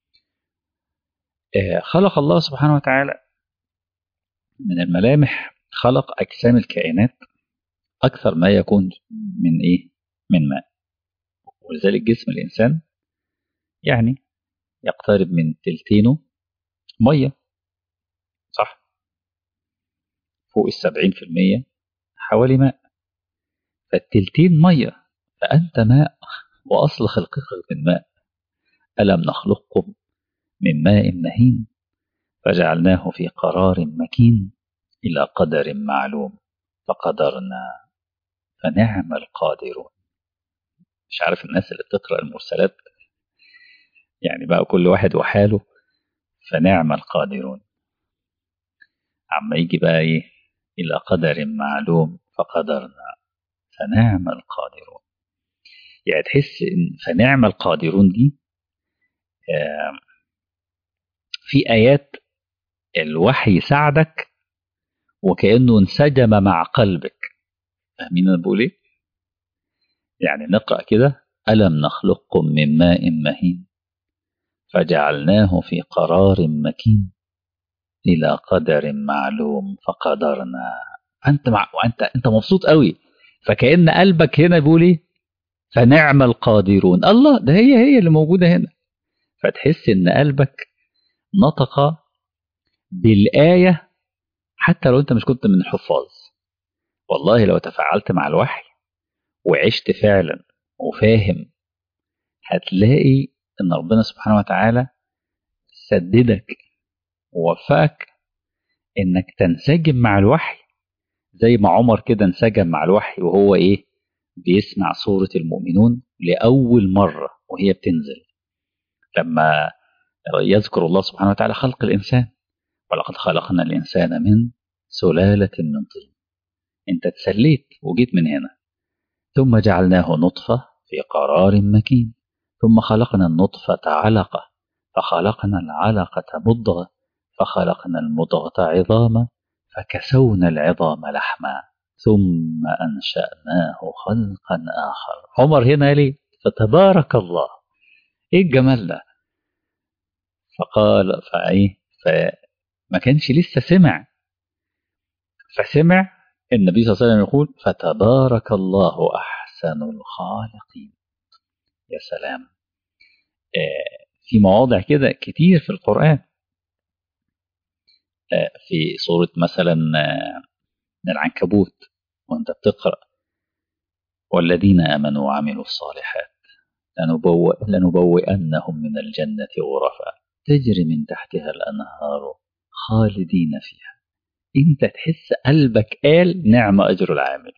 خلق الله سبحانه وتعالى من الملامح خلق أجسام الكائنات أكثر ما يكون من إيه؟ من ماء ولذلك جسم الإنسان يعني يقترب من تلتينه مية صح فوق السبعين في المية حوالي ماء فالتلتين مية فأنت ماء وأصل خلقك من ماء ألم نخلقكم من ماء مهين فجعلناه في قرار مكين إلى قدر معلوم فقدرنا فنعم القادرون مش عارف الناس اللي بتقرأ المرسلات يعني بقى كل واحد وحاله فنعم القادرون عما يجي بقى ايه إلى قدر معلوم فقدرنا فنعم القادرون يعني تحس إن فنعم القادرون دي في آيات الوحي ساعدك وكأنه انسجم مع قلبك فاهمين أنا بقول إيه؟ يعني نقرأ كده ألم نخلقكم من ماء مهين فجعلناه في قرار مكين إلى قدر معلوم فقدرنا أنت مع... وأنت أنت مبسوط قوي فكأن قلبك هنا بيقول إيه؟ فنعم القادرون الله ده هي هي اللي موجودة هنا فتحس إن قلبك نطق بالآية حتى لو أنت مش كنت من الحفاظ والله لو تفاعلت مع الوحي وعشت فعلا وفاهم هتلاقي ان ربنا سبحانه وتعالى سددك ووفقك انك تنسجم مع الوحي زي ما عمر كده انسجم مع الوحي وهو ايه بيسمع سورة المؤمنون لأول مرة وهي بتنزل لما يذكر الله سبحانه وتعالى خلق الإنسان ولقد خلقنا الإنسان من سلالة من طين انت تسليت وجيت من هنا ثم جعلناه نطفة في قرار مكين ثم خلقنا النطفة علقة فخلقنا العلقة مضغة فخلقنا المضغة عظاما فكسونا العظام لحما ثم أنشأناه خلقا آخر عمر هنا ليه فتبارك الله إيه الجمال ده فقال فأيه فما كانش لسه سمع فسمع النبي صلى الله عليه وسلم يقول فتبارك الله أحسن الخالقين يا سلام في مواضع كده كتير في القرآن في سورة مثلا العنكبوت وانت بتقرأ والذين آمنوا وعملوا الصالحات لنبوء لنبوئنهم من الجنة غرفا تجري من تحتها الأنهار خالدين فيها انت تحس قلبك قال نعم أجر العامل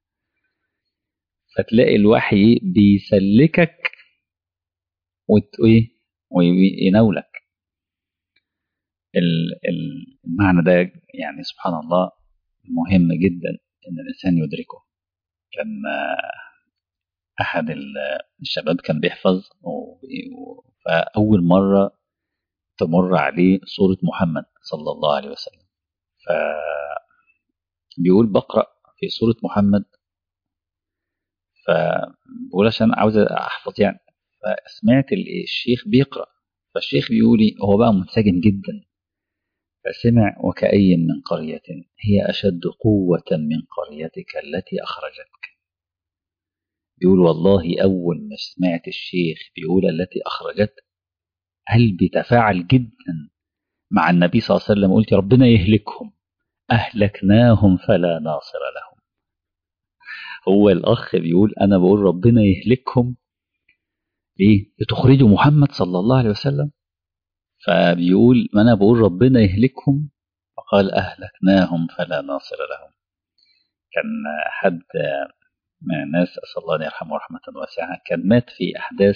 فتلاقي الوحي بيسلكك ويناولك المعنى ده يعني سبحان الله مهم جدا ان الانسان يدركه كان احد الشباب كان بيحفظ فاول مره تمر عليه سوره محمد صلى الله عليه وسلم ف بيقول بقرا في سوره محمد فبقول عشان عاوز احفظ يعني فسمعت الشيخ بيقرا فالشيخ بيقول هو بقى منسجم جدا فسمع وكأي من قرية هي أشد قوة من قريتك التي أخرجتك بيقول والله أول ما سمعت الشيخ بيقول التي أخرجت قلبي تفاعل جدا مع النبي صلى الله عليه وسلم قلت ربنا يهلكهم أهلكناهم فلا ناصر لهم هو الأخ بيقول أنا بقول ربنا يهلكهم ليه؟ لتخرجوا محمد صلى الله عليه وسلم فبيقول ما أنا بقول ربنا يهلكهم فقال أهلكناهم فلا ناصر لهم كان حد من الناس أسأل الله أن يرحمه رحمة واسعة كان مات في أحداث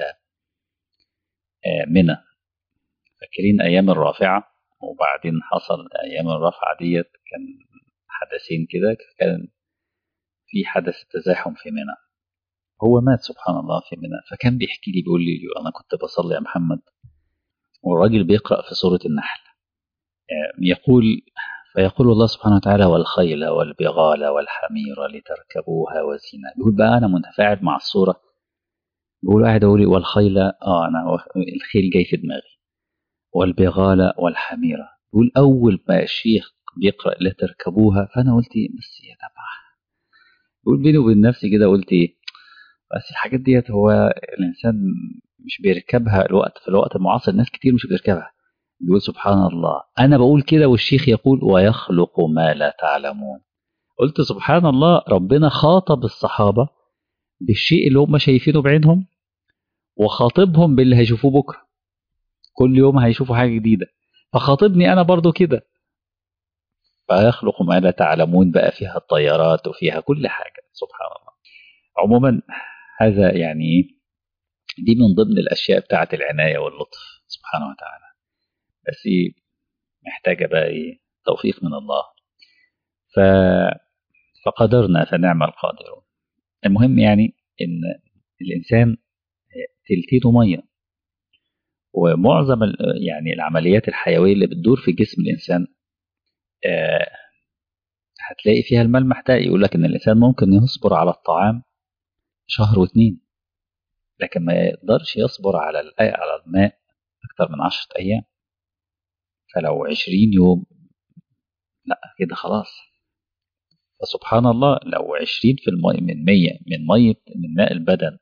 منى فاكرين أيام الرافعة وبعدين حصل أيام الرافعة ديت كان حدثين كده كان في حدث تزاحم في منى هو مات سبحان الله في منى فكان بيحكي لي بيقول لي أنا كنت بصلي يا محمد والراجل بيقرأ في سورة النحل يقول فيقول الله سبحانه وتعالى والخيل والبغال والحمير لتركبوها وزينة بيقول بقى أنا متفاعل مع الصورة بيقول قاعد أقول والخيل آه أنا الخيل جاي في دماغي والبغال والحميرة بيقول أول ما الشيخ بيقرأ لتركبوها فأنا قلت بس يا تبع بيقول بيني وبين نفسي كده قلت إيه بس الحاجات ديت هو الإنسان مش بيركبها الوقت في الوقت المعاصر ناس كتير مش بتركبها بيقول سبحان الله أنا بقول كده والشيخ يقول ويخلق ما لا تعلمون قلت سبحان الله ربنا خاطب الصحابة بالشيء اللي هم شايفينه بعينهم وخاطبهم باللي هيشوفوه بكرة كل يوم هيشوفوا حاجة جديدة فخاطبني أنا برضو كده فيخلق ما لا تعلمون بقى فيها الطيارات وفيها كل حاجة سبحان الله عموما هذا يعني دي من ضمن الأشياء بتاعة العناية واللطف سبحانه وتعالى بس محتاجة بقى إيه توفيق من الله ف... فقدرنا فنعم القادرون المهم يعني إن الإنسان تلتيته مية ومعظم يعني العمليات الحيوية اللي بتدور في جسم الإنسان آه هتلاقي فيها الملمح ده يقول لك إن الإنسان ممكن يصبر على الطعام شهر واتنين لكن ما يقدرش يصبر على على الماء أكثر من عشرة أيام فلو عشرين يوم لا كده خلاص فسبحان الله لو عشرين في المي من مية من مية من ماء البدن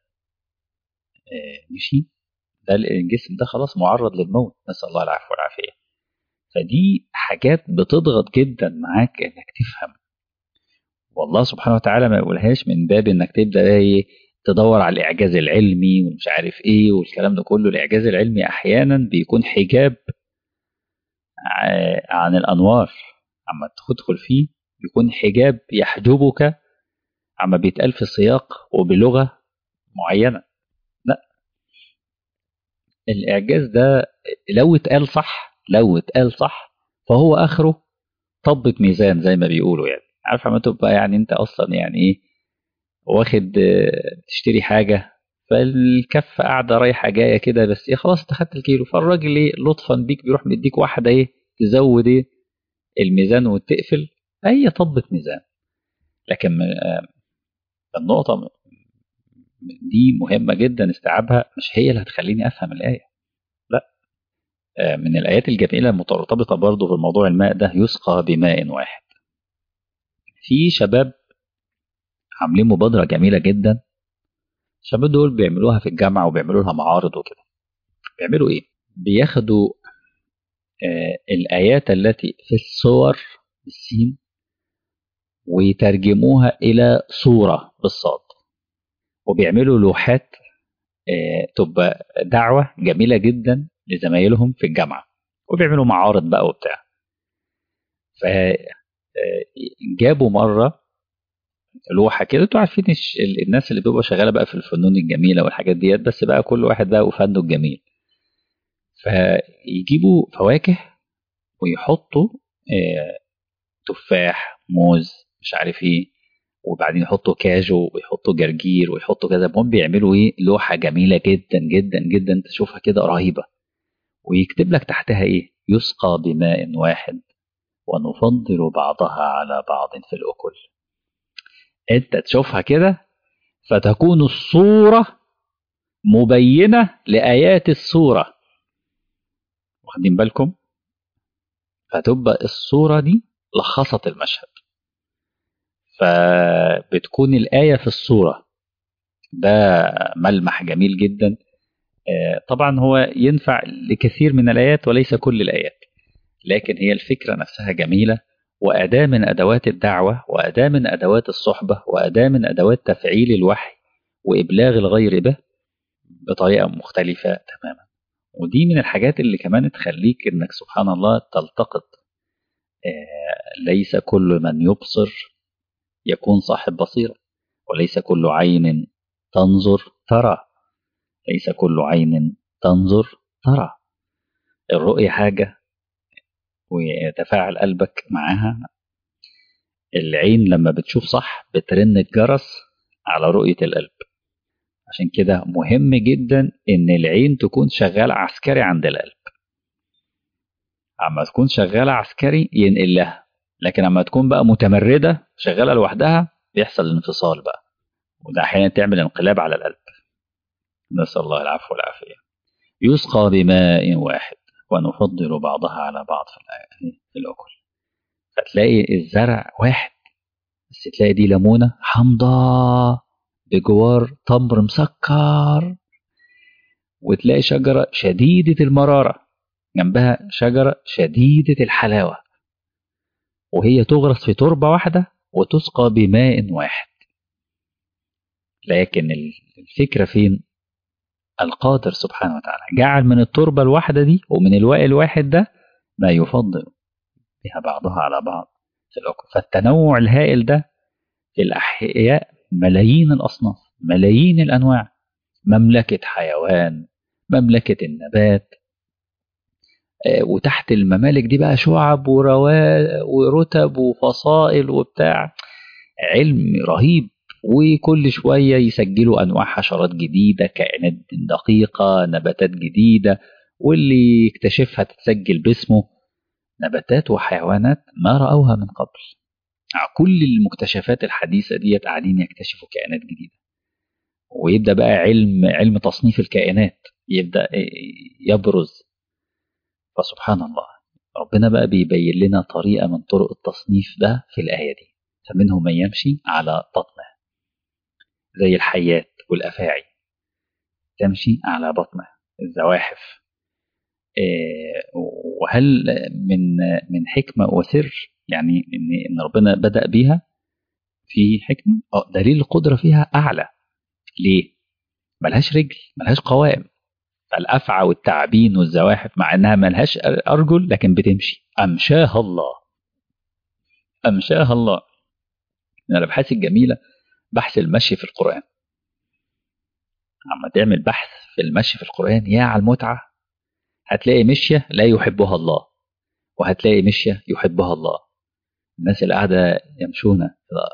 مشي ده الجسم ده خلاص معرض للموت نسأل الله العفو والعافية فدي حاجات بتضغط جدا معاك انك تفهم والله سبحانه وتعالى ما يقولهاش من باب انك تبدا ايه تدور على الاعجاز العلمي ومش عارف ايه والكلام ده كله الاعجاز العلمي احيانا بيكون حجاب عن الانوار اما تدخل فيه بيكون حجاب يحجبك عما بيتقال في السياق وبلغه معينه لا الاعجاز ده لو اتقال صح لو اتقال صح فهو اخره طبة ميزان زي ما بيقولوا يعني عارف لما تبقى يعني انت اصلا يعني ايه واخد تشتري حاجه فالكفه قاعده رايحه جايه كده بس ايه خلاص انت خدت الكيلو فالراجل ايه لطفا بيك بيروح مديك واحده ايه تزود ايه الميزان وتقفل هي طبة ميزان لكن النقطة دي مهمة جدا استيعابها مش هي اللي هتخليني أفهم الآية لا من الآيات الجميلة المترتبطة برضه في موضوع الماء ده يسقى بماء واحد في شباب عاملين مبادرة جميلة جدا الشباب دول بيعملوها في الجامعة وبيعملوا لها معارض وكده بيعملوا ايه بياخدوا آه الآيات التي في الصور بالسين ويترجموها إلى صورة بالصاد وبيعملوا لوحات آه تبقى دعوة جميلة جدا لزمايلهم في الجامعة وبيعملوا معارض بقى وبتاع فجابوا مرة لوحة كده انتوا عارفين الناس اللي بيبقى شغالة بقى في الفنون الجميلة والحاجات ديت بس بقى كل واحد بقى وفنه الجميل فيجيبوا فواكه ويحطوا آه تفاح موز مش عارف ايه وبعدين يحطوا كاجو ويحطوا جرجير ويحطوا كذا المهم بيعملوا ايه لوحة جميلة جدا جدا جدا تشوفها كده رهيبة ويكتب لك تحتها ايه يسقى بماء واحد ونفضل بعضها على بعض في الأكل انت تشوفها كده فتكون الصورة مبينة لآيات الصورة واخدين بالكم فتبقى الصورة دي لخصت المشهد فبتكون الآية في الصورة ده ملمح جميل جدا طبعا هو ينفع لكثير من الآيات وليس كل الآيات لكن هي الفكرة نفسها جميلة وأداة من أدوات الدعوة وأداة من أدوات الصحبة وأداة من أدوات تفعيل الوحي وإبلاغ الغير به بطريقة مختلفة تماما ودي من الحاجات اللي كمان تخليك إنك سبحان الله تلتقط آه ليس كل من يبصر يكون صاحب بصيرة وليس كل عين تنظر ترى ليس كل عين تنظر ترى الرؤية حاجة ويتفاعل قلبك معاها العين لما بتشوف صح بترن الجرس على رؤية القلب عشان كده مهم جدا ان العين تكون شغالة عسكري عند القلب اما تكون شغالة عسكري ينقل لها لكن اما تكون بقى متمردة شغالة لوحدها بيحصل انفصال بقى وده احيانا تعمل انقلاب على القلب نسأل الله العفو والعافية يسقى بماء واحد ونفضل بعضها على بعض في الأكل فتلاقي الزرع واحد بس تلاقي دي ليمونة حمضة بجوار تمر مسكر وتلاقي شجرة شديدة المرارة جنبها شجرة شديدة الحلاوة وهي تغرس في تربة واحدة وتسقى بماء واحد لكن الفكرة فين القادر سبحانه وتعالى جعل من التربة الواحدة دي ومن الواء الواحد ده ما يفضل بها بعضها على بعض في الأكل فالتنوع الهائل ده في الأحياء ملايين الأصناف ملايين الأنواع مملكة حيوان مملكة النبات وتحت الممالك دي بقى شعب ورتب وفصائل وبتاع علم رهيب وكل شوية يسجلوا أنواع حشرات جديدة كائنات دقيقة نباتات جديدة واللي يكتشفها تتسجل باسمه نباتات وحيوانات ما رأوها من قبل كل المكتشفات الحديثة ديت قاعدين يكتشفوا كائنات جديدة ويبدأ بقى علم علم تصنيف الكائنات يبدأ يبرز فسبحان الله ربنا بقى بيبين لنا طريقة من طرق التصنيف ده في الآية دي فمنهم من يمشي على بطنه زي الحيات والأفاعي تمشي على بطنه الزواحف وهل من من حكمة وسر يعني إن إن ربنا بدأ بيها في حكمة اه دليل القدرة فيها أعلى ليه؟ ملهاش رجل ملهاش قوائم فالأفعى والتعابين والزواحف مع إنها ملهاش أرجل لكن بتمشي أمشاها الله أمشاها الله من الأبحاث الجميلة بحث المشي في القرآن عما تعمل بحث في المشي في القرآن يا على المتعة هتلاقي مشية لا يحبها الله وهتلاقي مشية يحبها الله الناس اللي قاعدة يمشون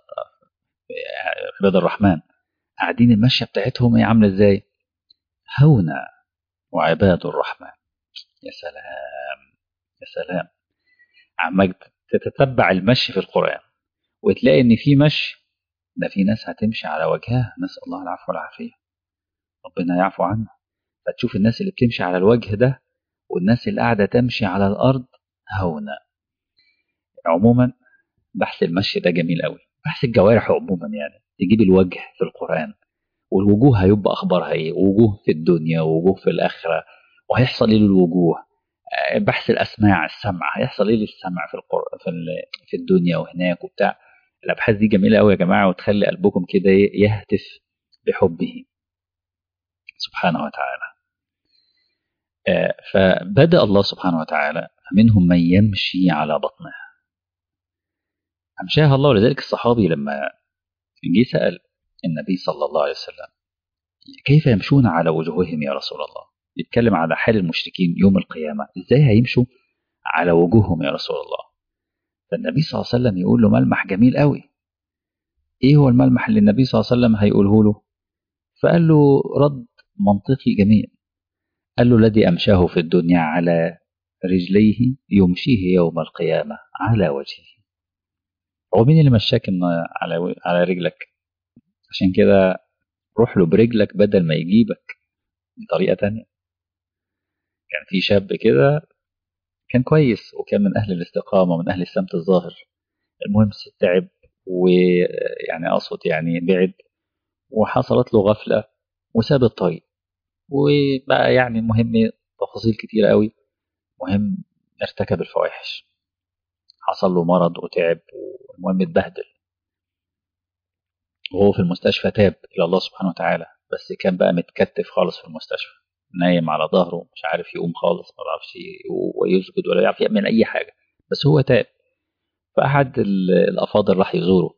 عباد الرحمن قاعدين المشية بتاعتهم هي عاملة ازاي هونة وعباد الرحمن يا سلام يا سلام عمك تتتبع المشي في القرآن وتلاقي ان في مشي ده في ناس هتمشي على وجهها نسأل الله العفو والعافية ربنا يعفو عنا فتشوف الناس اللي بتمشي على الوجه ده والناس اللي قاعدة تمشي على الأرض هونة عموما بحث المشي ده جميل قوي بحث الجوارح عموما يعني تجيب الوجه في القرآن والوجوه هيبقى أخبارها إيه وجوه في الدنيا ووجوه في الآخرة وهيحصل إيه للوجوه بحث الأسماع السمع هيحصل إيه للسمع في القرآن في, في الدنيا وهناك وبتاع الأبحاث دي جميلة قوي يا جماعة وتخلي قلبكم كده يهتف بحبه سبحانه وتعالى فبدأ الله سبحانه وتعالى فمنهم من يمشي على بطنه أمشاها الله ولذلك الصحابي لما جه سأل النبي صلى الله عليه وسلم كيف يمشون على وجوههم يا رسول الله يتكلم على حال المشركين يوم القيامة ازاي هيمشوا على وجوههم يا رسول الله فالنبي صلى الله عليه وسلم يقول له ملمح جميل قوي ايه هو الملمح اللي النبي صلى الله عليه وسلم هيقوله له فقال له رد منطقي جميل قال له الذي أمشاه في الدنيا على رجليه يمشيه يوم القيامة على وجهه هو مين اللي مشاك على على رجلك عشان كده روح له برجلك بدل ما يجيبك بطريقة تانية كان في شاب كده كان كويس وكان من أهل الاستقامة من أهل السمت الظاهر المهم تعب ويعني أقصد يعني بعد وحصلت له غفلة وساب الطريق وبقى يعني المهم تفاصيل كتيرة قوي مهم ارتكب الفواحش حصل له مرض وتعب والمهم اتبهدل وهو في المستشفى تاب إلى الله سبحانه وتعالى بس كان بقى متكتف خالص في المستشفى نايم على ظهره مش عارف يقوم خالص ما يعرفش ويسجد ولا يعرف يعمل أي حاجة بس هو تاب فأحد الأفاضل راح يزوره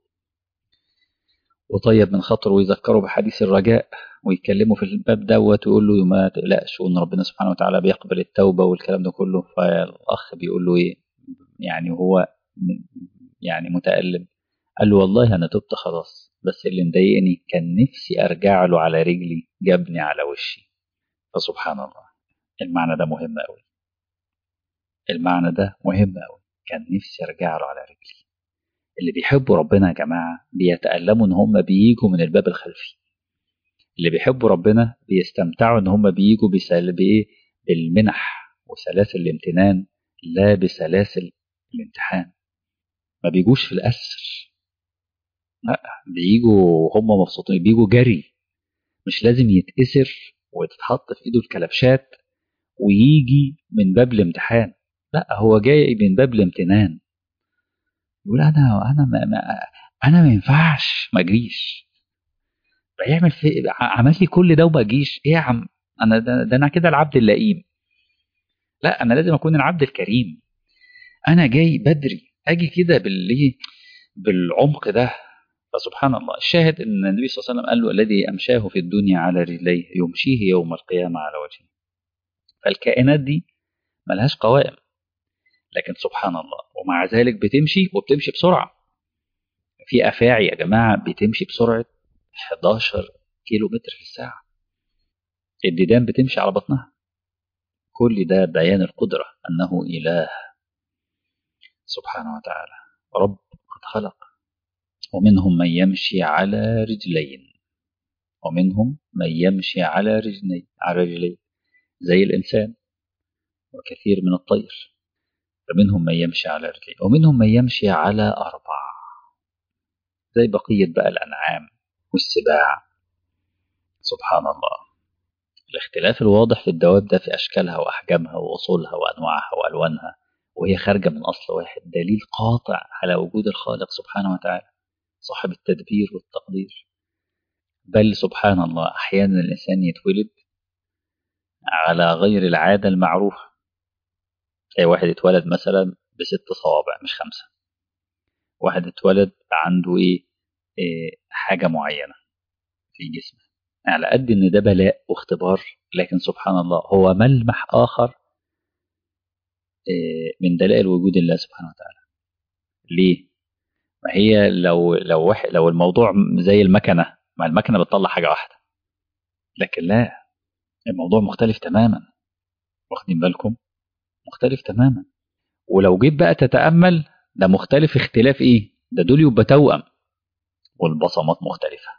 وطيب من خاطره ويذكره بحديث الرجاء ويكلمه في الباب دوت ويقول له ما تقلقش وان ربنا سبحانه وتعالى بيقبل التوبه والكلام ده كله فالاخ بيقول له ايه يعني هو يعني متألم قال له والله انا تبت خلاص بس اللي مضايقني كان نفسي ارجع له على رجلي جابني على وشي فسبحان الله المعنى ده مهم قوي المعنى ده مهم قوي كان نفسي ارجع له على رجلي اللي بيحبوا ربنا يا جماعه بيتألموا ان هم بييجوا من الباب الخلفي اللي بيحبوا ربنا بيستمتعوا ان هم بيجوا بسل بايه بالمنح وسلاسل الامتنان لا بسلاسل الامتحان ما بيجوش في الاسر لا بيجوا هم مبسوطين بيجوا جري مش لازم يتأسر وتتحط في ايده الكلبشات ويجي من باب الامتحان لا هو جاي من باب الامتنان يقول انا انا ما, ما انا ما ينفعش ما اجريش بيعمل في عمل لي كل ده وما اجيش ايه يا عم انا ده, ده انا كده العبد اللئيم لا انا لازم اكون العبد الكريم انا جاي بدري اجي كده بالايه بالعمق ده فسبحان الله الشاهد ان النبي صلى الله عليه وسلم قال له الذي امشاه في الدنيا على رجليه يمشيه يوم القيامه على وجهه فالكائنات دي ملهاش قوائم لكن سبحان الله ومع ذلك بتمشي وبتمشي بسرعه في افاعي يا جماعه بتمشي بسرعه 11 كيلو متر في الساعة الديدان بتمشي على بطنها كل ده بيان القدرة أنه إله سبحانه وتعالى رب قد خلق ومنهم من يمشي على رجلين ومنهم من يمشي على رجلين على رجلين زي الإنسان وكثير من الطير فمنهم من يمشي على رجلين ومنهم من يمشي على أربع زي بقية بقى الأنعام والسباع سبحان الله الاختلاف الواضح في الدواب ده في أشكالها وأحجامها وأصولها وأنواعها وألوانها وهي خارجة من أصل واحد دليل قاطع على وجود الخالق سبحانه وتعالى صاحب التدبير والتقدير بل سبحان الله أحيانا الإنسان يتولد على غير العادة المعروفة أي واحد اتولد مثلا بست صوابع مش خمسة واحد اتولد عنده إيه, إيه حاجة معينة في جسمه على قد إن ده بلاء واختبار لكن سبحان الله هو ملمح آخر إيه من دلائل وجود الله سبحانه وتعالى ليه؟ ما هي لو لو واحد لو الموضوع زي المكنة ما المكنة بتطلع حاجة واحدة لكن لا الموضوع مختلف تماما واخدين بالكم مختلف تماما ولو جيت بقى تتأمل ده مختلف اختلاف ايه ده دول يبقى توأم والبصمات مختلفة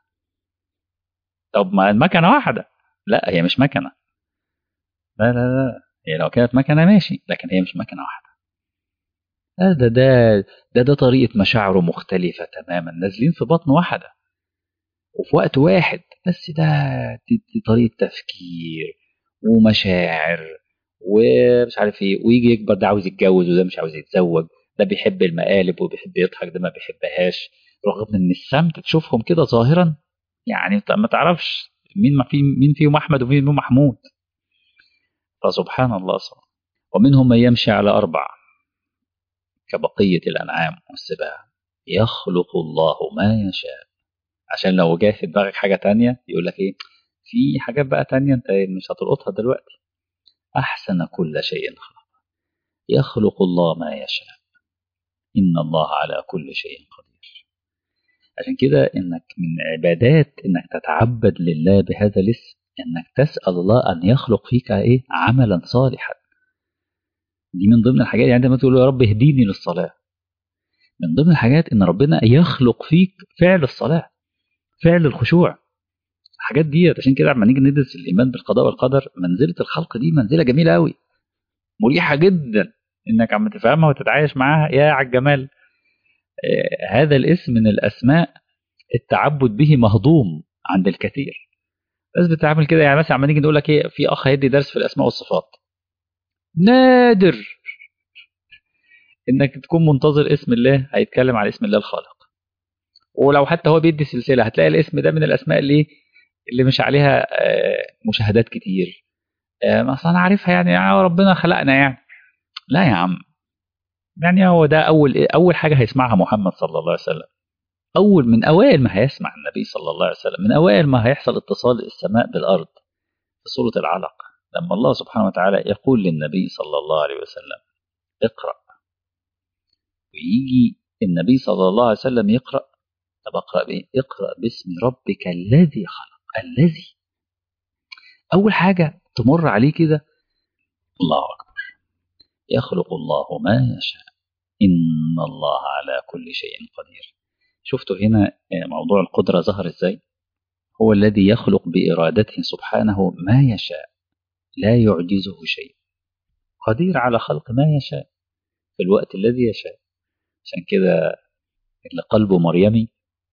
طب ما المكنة واحدة لا هي مش مكنة لا لا لا هي لو كانت مكنة ماشي لكن هي مش مكنة واحدة ده ده ده ده طريقة مشاعره مختلفة تماما نازلين في بطن واحدة وفي وقت واحد بس ده دي, دي طريقة تفكير ومشاعر ومش عارف ايه ويجي يكبر ده عاوز يتجوز وده مش عاوز يتزوج ده بيحب المقالب وبيحب يضحك ده ما بيحبهاش رغم ان السمت تشوفهم كده ظاهرا يعني انت ما تعرفش مين ما في مين فيهم احمد ومين فيهم محمود فسبحان الله صلى ومنهم من يمشي على اربع كبقيه الانعام والسباع يخلق الله ما يشاء عشان لو جه في دماغك حاجه تانية يقول لك ايه في حاجات بقى تانية انت مش هتلقطها دلوقتي احسن كل شيء خلق يخلق الله ما يشاء ان الله على كل شيء قدير عشان كده انك من عبادات انك تتعبد لله بهذا الاسم انك تسال الله ان يخلق فيك ايه عملا صالحا دي من ضمن الحاجات يعني عندما تقول يا رب اهديني للصلاه من ضمن الحاجات ان ربنا يخلق فيك فعل الصلاه فعل الخشوع الحاجات دي عشان كده لما نيجي ندرس الايمان بالقضاء والقدر منزله الخلق دي منزله جميله قوي مريحه جدا انك عم تفهمها وتتعايش معاها يا على الجمال آه هذا الاسم من الاسماء التعبد به مهضوم عند الكثير الناس بتعمل كده يعني مثلا عم نيجي نقول لك ايه في اخ هيدي درس في الاسماء والصفات نادر انك تكون منتظر اسم الله هيتكلم على اسم الله الخالق ولو حتى هو بيدي سلسله هتلاقي الاسم ده من الاسماء اللي اللي مش عليها مشاهدات كتير اصل انا عارفها يعني, يعني ربنا خلقنا يعني لا يا عم يعني هو ده اول اول حاجه هيسمعها محمد صلى الله عليه وسلم اول من اوائل ما هيسمع النبي صلى الله عليه وسلم من اوائل ما هيحصل اتصال السماء بالارض في سوره العلق لما الله سبحانه وتعالى يقول للنبي صلى الله عليه وسلم اقرا ويجي النبي صلى الله عليه وسلم يقرا طب اقرا بايه اقرا باسم ربك الذي خلق الذي اول حاجه تمر عليه كده الله اكبر يخلق الله ما يشاء ان الله على كل شيء قدير شفتوا هنا موضوع القدره ظهر ازاي هو الذي يخلق بارادته سبحانه ما يشاء لا يعجزه شيء قدير على خلق ما يشاء في الوقت الذي يشاء عشان كده اللي قلبه مريمي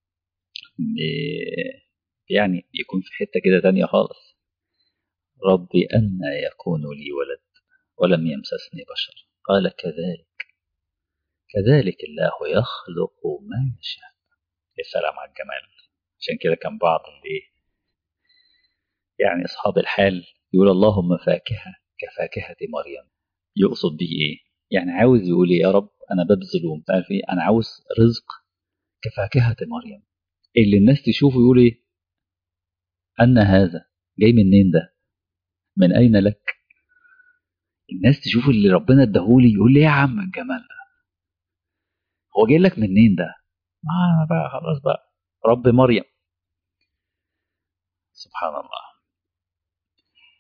يعني يكون في حتة كده تانية خالص ربي أن يكون لي ولد ولم يمسسني بشر قال كذلك كذلك الله يخلق ما يشاء يا سلام على الجمال عشان كده كان بعض اللي يعني أصحاب الحال يقول اللهم فاكهة كفاكهة مريم يقصد بيه إيه؟ يعني عاوز يقول إيه يا رب أنا ببذل ومش عارف إيه أنا عاوز رزق كفاكهة مريم اللي الناس تشوفه يقول ايه أن هذا جاي منين ده من أين لك الناس تشوف اللي ربنا اداهولي يقول لي يا عم الجمال ده هو جاي لك منين ده ما بقى خلاص بقى رب مريم سبحان الله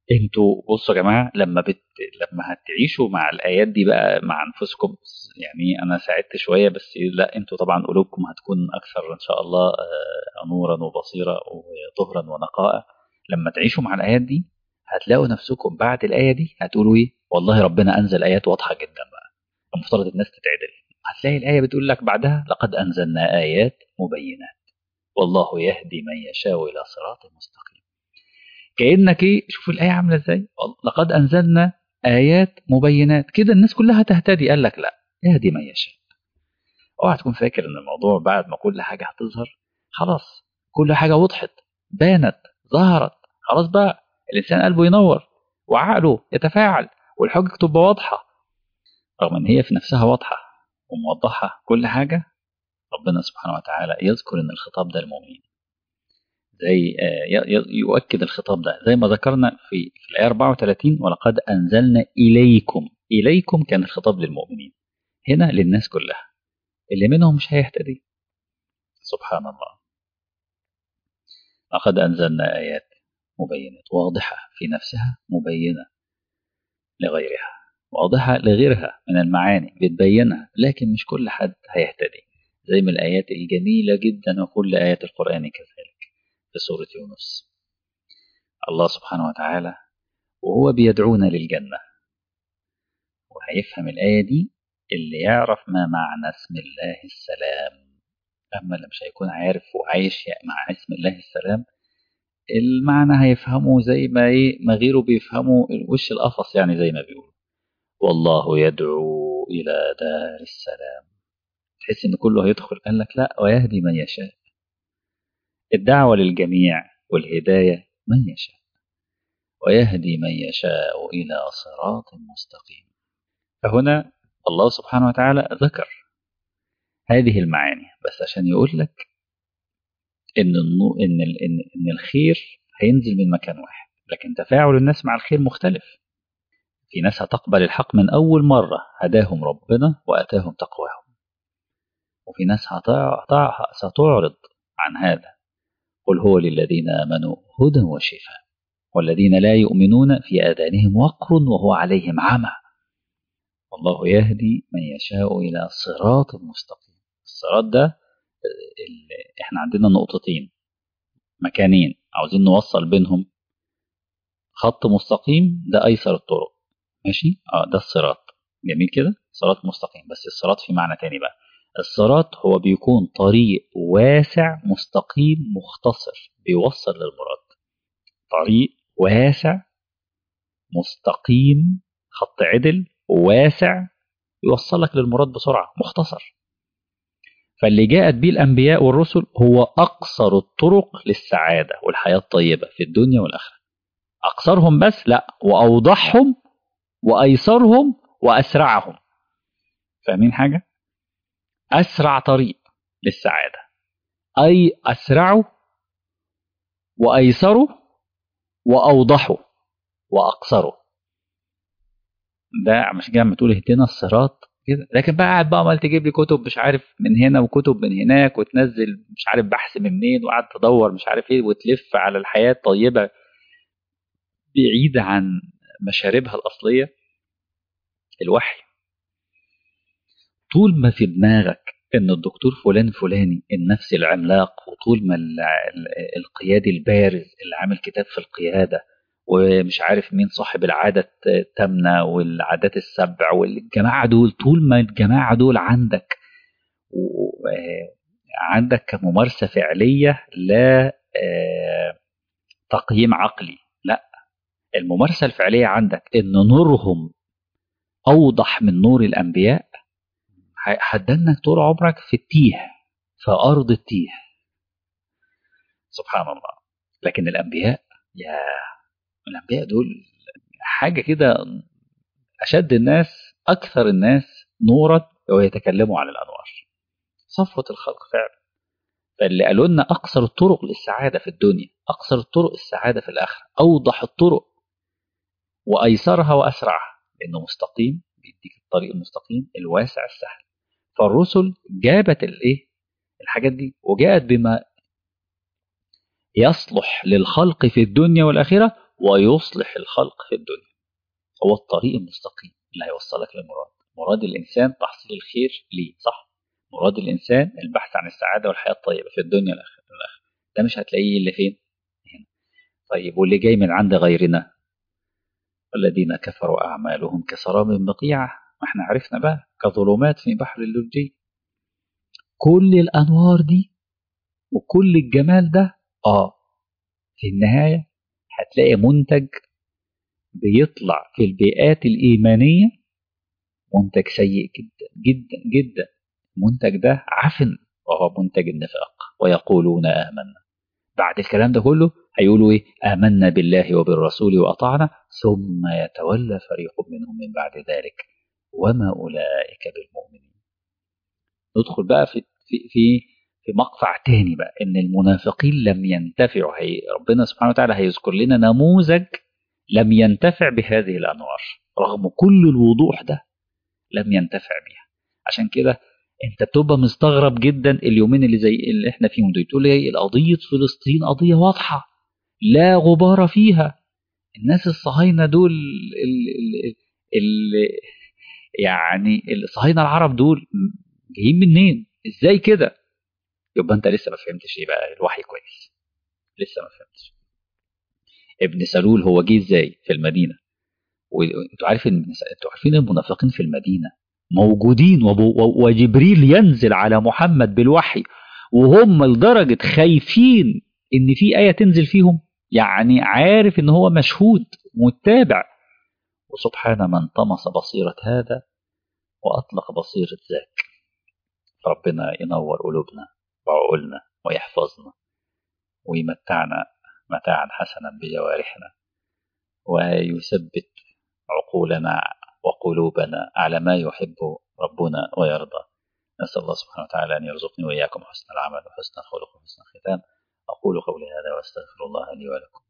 انتوا بصوا يا جماعه لما بت... لما هتعيشوا مع الايات دي بقى مع انفسكم يعني انا ساعدت شويه بس لا انتوا طبعا قلوبكم هتكون اكثر ان شاء الله آه، نورا وبصيره وطهرا ونقاء لما تعيشوا مع الايات دي هتلاقوا نفسكم بعد الايه دي هتقولوا ايه والله ربنا انزل ايات واضحه جدا بقى المفترض الناس تتعدل هتلاقي الايه بتقول لك بعدها لقد انزلنا ايات مبينات والله يهدي من يشاء الى صراط مستقيم كانك ايه شوف الايه عامله ازاي لقد انزلنا ايات مبينات كده الناس كلها تهتدي قال لك لا يهدي من يشاء اوعى تكون فاكر ان الموضوع بعد ما كل حاجه هتظهر خلاص كل حاجه وضحت بانت ظهرت خلاص بقى الانسان قلبه ينور وعقله يتفاعل والحجج تبقى واضحه رغم ان هي في نفسها واضحه وموضحه كل حاجه ربنا سبحانه وتعالى يذكر ان الخطاب ده للمؤمنين زي يؤكد الخطاب ده زي ما ذكرنا في في الايه 34 ولقد انزلنا اليكم اليكم كان الخطاب للمؤمنين هنا للناس كلها اللي منهم مش هيهتدي سبحان الله لقد انزلنا ايات مبينات واضحه في نفسها مبينه لغيرها واضحه لغيرها من المعاني بتبينها لكن مش كل حد هيهتدي زي من الايات الجميله جدا وكل ايات القران كذلك في سورة يونس الله سبحانه وتعالى وهو بيدعونا للجنة وهيفهم الآية دي اللي يعرف ما معنى اسم الله السلام أما اللي مش هيكون عارف وعايش مع اسم الله السلام المعنى هيفهمه زي ما ايه ما غيره بيفهمه وش القفص يعني زي ما بيقولوا والله يدعو إلى دار السلام تحس إن كله هيدخل قال لك لا ويهدي من يشاء الدعوة للجميع والهداية من يشاء ويهدي من يشاء إلى صراط مستقيم فهنا الله سبحانه وتعالى ذكر هذه المعاني بس عشان يقول لك إن, النو إن, إن, إن الخير هينزل من مكان واحد لكن تفاعل الناس مع الخير مختلف في ناس هتقبل الحق من أول مرة هداهم ربنا وأتاهم تقواهم وفي ناس ستعرض عن هذا قل هو للذين آمنوا هدى وشفاء والذين لا يؤمنون في آذانهم وقر وهو عليهم عمى والله يهدي من يشاء إلى صراط مستقيم الصراط ده احنا عندنا نقطتين مكانين عاوزين نوصل بينهم خط مستقيم ده أيسر الطرق ماشي اه ده الصراط جميل كده صراط مستقيم بس الصراط في معنى تاني بقى الصراط هو بيكون طريق واسع مستقيم مختصر بيوصل للمراد طريق واسع مستقيم خط عدل واسع يوصلك للمراد بسرعة مختصر فاللي جاءت به الأنبياء والرسل هو أقصر الطرق للسعادة والحياة الطيبة في الدنيا والآخرة أقصرهم بس لا وأوضحهم وأيسرهم وأسرعهم فاهمين حاجة؟ أسرع طريق للسعادة أي أسرعه وأيسره وأوضحه وأقصره ده مش جاي تقول اهدنا الصراط كده لكن بقى قاعد بقى عمال تجيب لي كتب مش عارف من هنا وكتب من هناك وتنزل مش عارف بحث من منين وقعد تدور مش عارف ايه وتلف على الحياة الطيبة بعيدة عن مشاربها الأصلية الوحي طول ما في دماغك ان الدكتور فلان فلاني النفس العملاق وطول ما القيادي البارز اللي عامل كتاب في القيادة ومش عارف مين صاحب العادة التامنة والعادات السبع والجماعة دول طول ما الجماعة دول عندك عندك كممارسة فعلية لا تقييم عقلي لا الممارسة الفعلية عندك ان نورهم أوضح من نور الأنبياء هتدنك طول عمرك في التيه في أرض التيه سبحان الله لكن الأنبياء يا الأنبياء دول حاجة كده أشد الناس أكثر الناس نورا ويتكلموا عن الأنوار صفوة الخلق فعلا فاللي قالوا لنا أقصر الطرق للسعادة في الدنيا أقصر الطرق السعادة في الآخرة أوضح الطرق وأيسرها وأسرعها لأنه مستقيم بيديك الطريق المستقيم الواسع السهل فالرسل جابت الايه الحاجات دي وجاءت بما يصلح للخلق في الدنيا والآخرة ويصلح الخلق في الدنيا هو الطريق المستقيم اللي هيوصلك للمراد مراد الإنسان تحصيل الخير ليه صح مراد الإنسان البحث عن السعادة والحياة الطيبة في الدنيا والآخرة ده مش هتلاقيه إلا فين هنا طيب واللي جاي من عند غيرنا والذين كفروا أعمالهم كسراب بقيعة ما احنا عرفنا بقى كظلمات في بحر اللجي كل الأنوار دي وكل الجمال ده آه في النهاية هتلاقي منتج بيطلع في البيئات الإيمانية منتج سيء جدا جدا جدا المنتج ده عفن وهو منتج النفاق ويقولون آمنا بعد الكلام ده كله هيقولوا إيه آمنا بالله وبالرسول وأطعنا ثم يتولى فريق منهم من بعد ذلك وما أولئك بالمؤمنين ندخل بقى في في في في مقطع تاني بقى ان المنافقين لم ينتفعوا هي ربنا سبحانه وتعالى هيذكر لنا نموذج لم ينتفع بهذه الانوار رغم كل الوضوح ده لم ينتفع بها عشان كده انت بتبقى مستغرب جدا اليومين اللي زي اللي احنا فيهم دول تقول ايه القضيه فلسطين قضيه واضحه لا غبار فيها الناس الصهاينه دول ال ال ال يعني الصهاينه العرب دول جايين منين ازاي كده يبقى انت لسه ما فهمتش ايه بقى الوحي كويس لسه ما فهمتش ابن سلول هو جه ازاي في المدينه وانتوا عارفين انتوا عارفين المنافقين في المدينه موجودين وجبريل ينزل على محمد بالوحي وهم لدرجه خايفين ان في ايه تنزل فيهم يعني عارف ان هو مشهود متابع وسبحان من طمس بصيره هذا واطلق بصيره ذاك ربنا ينور قلوبنا وعقولنا ويحفظنا ويمتعنا متاعا حسنا بجوارحنا ويثبت عقولنا وقلوبنا على ما يحب ربنا ويرضى نسأل الله سبحانه وتعالى أن يرزقني وإياكم حسن العمل وحسن الخلق وحسن الختام أقول قولي هذا وأستغفر الله لي ولكم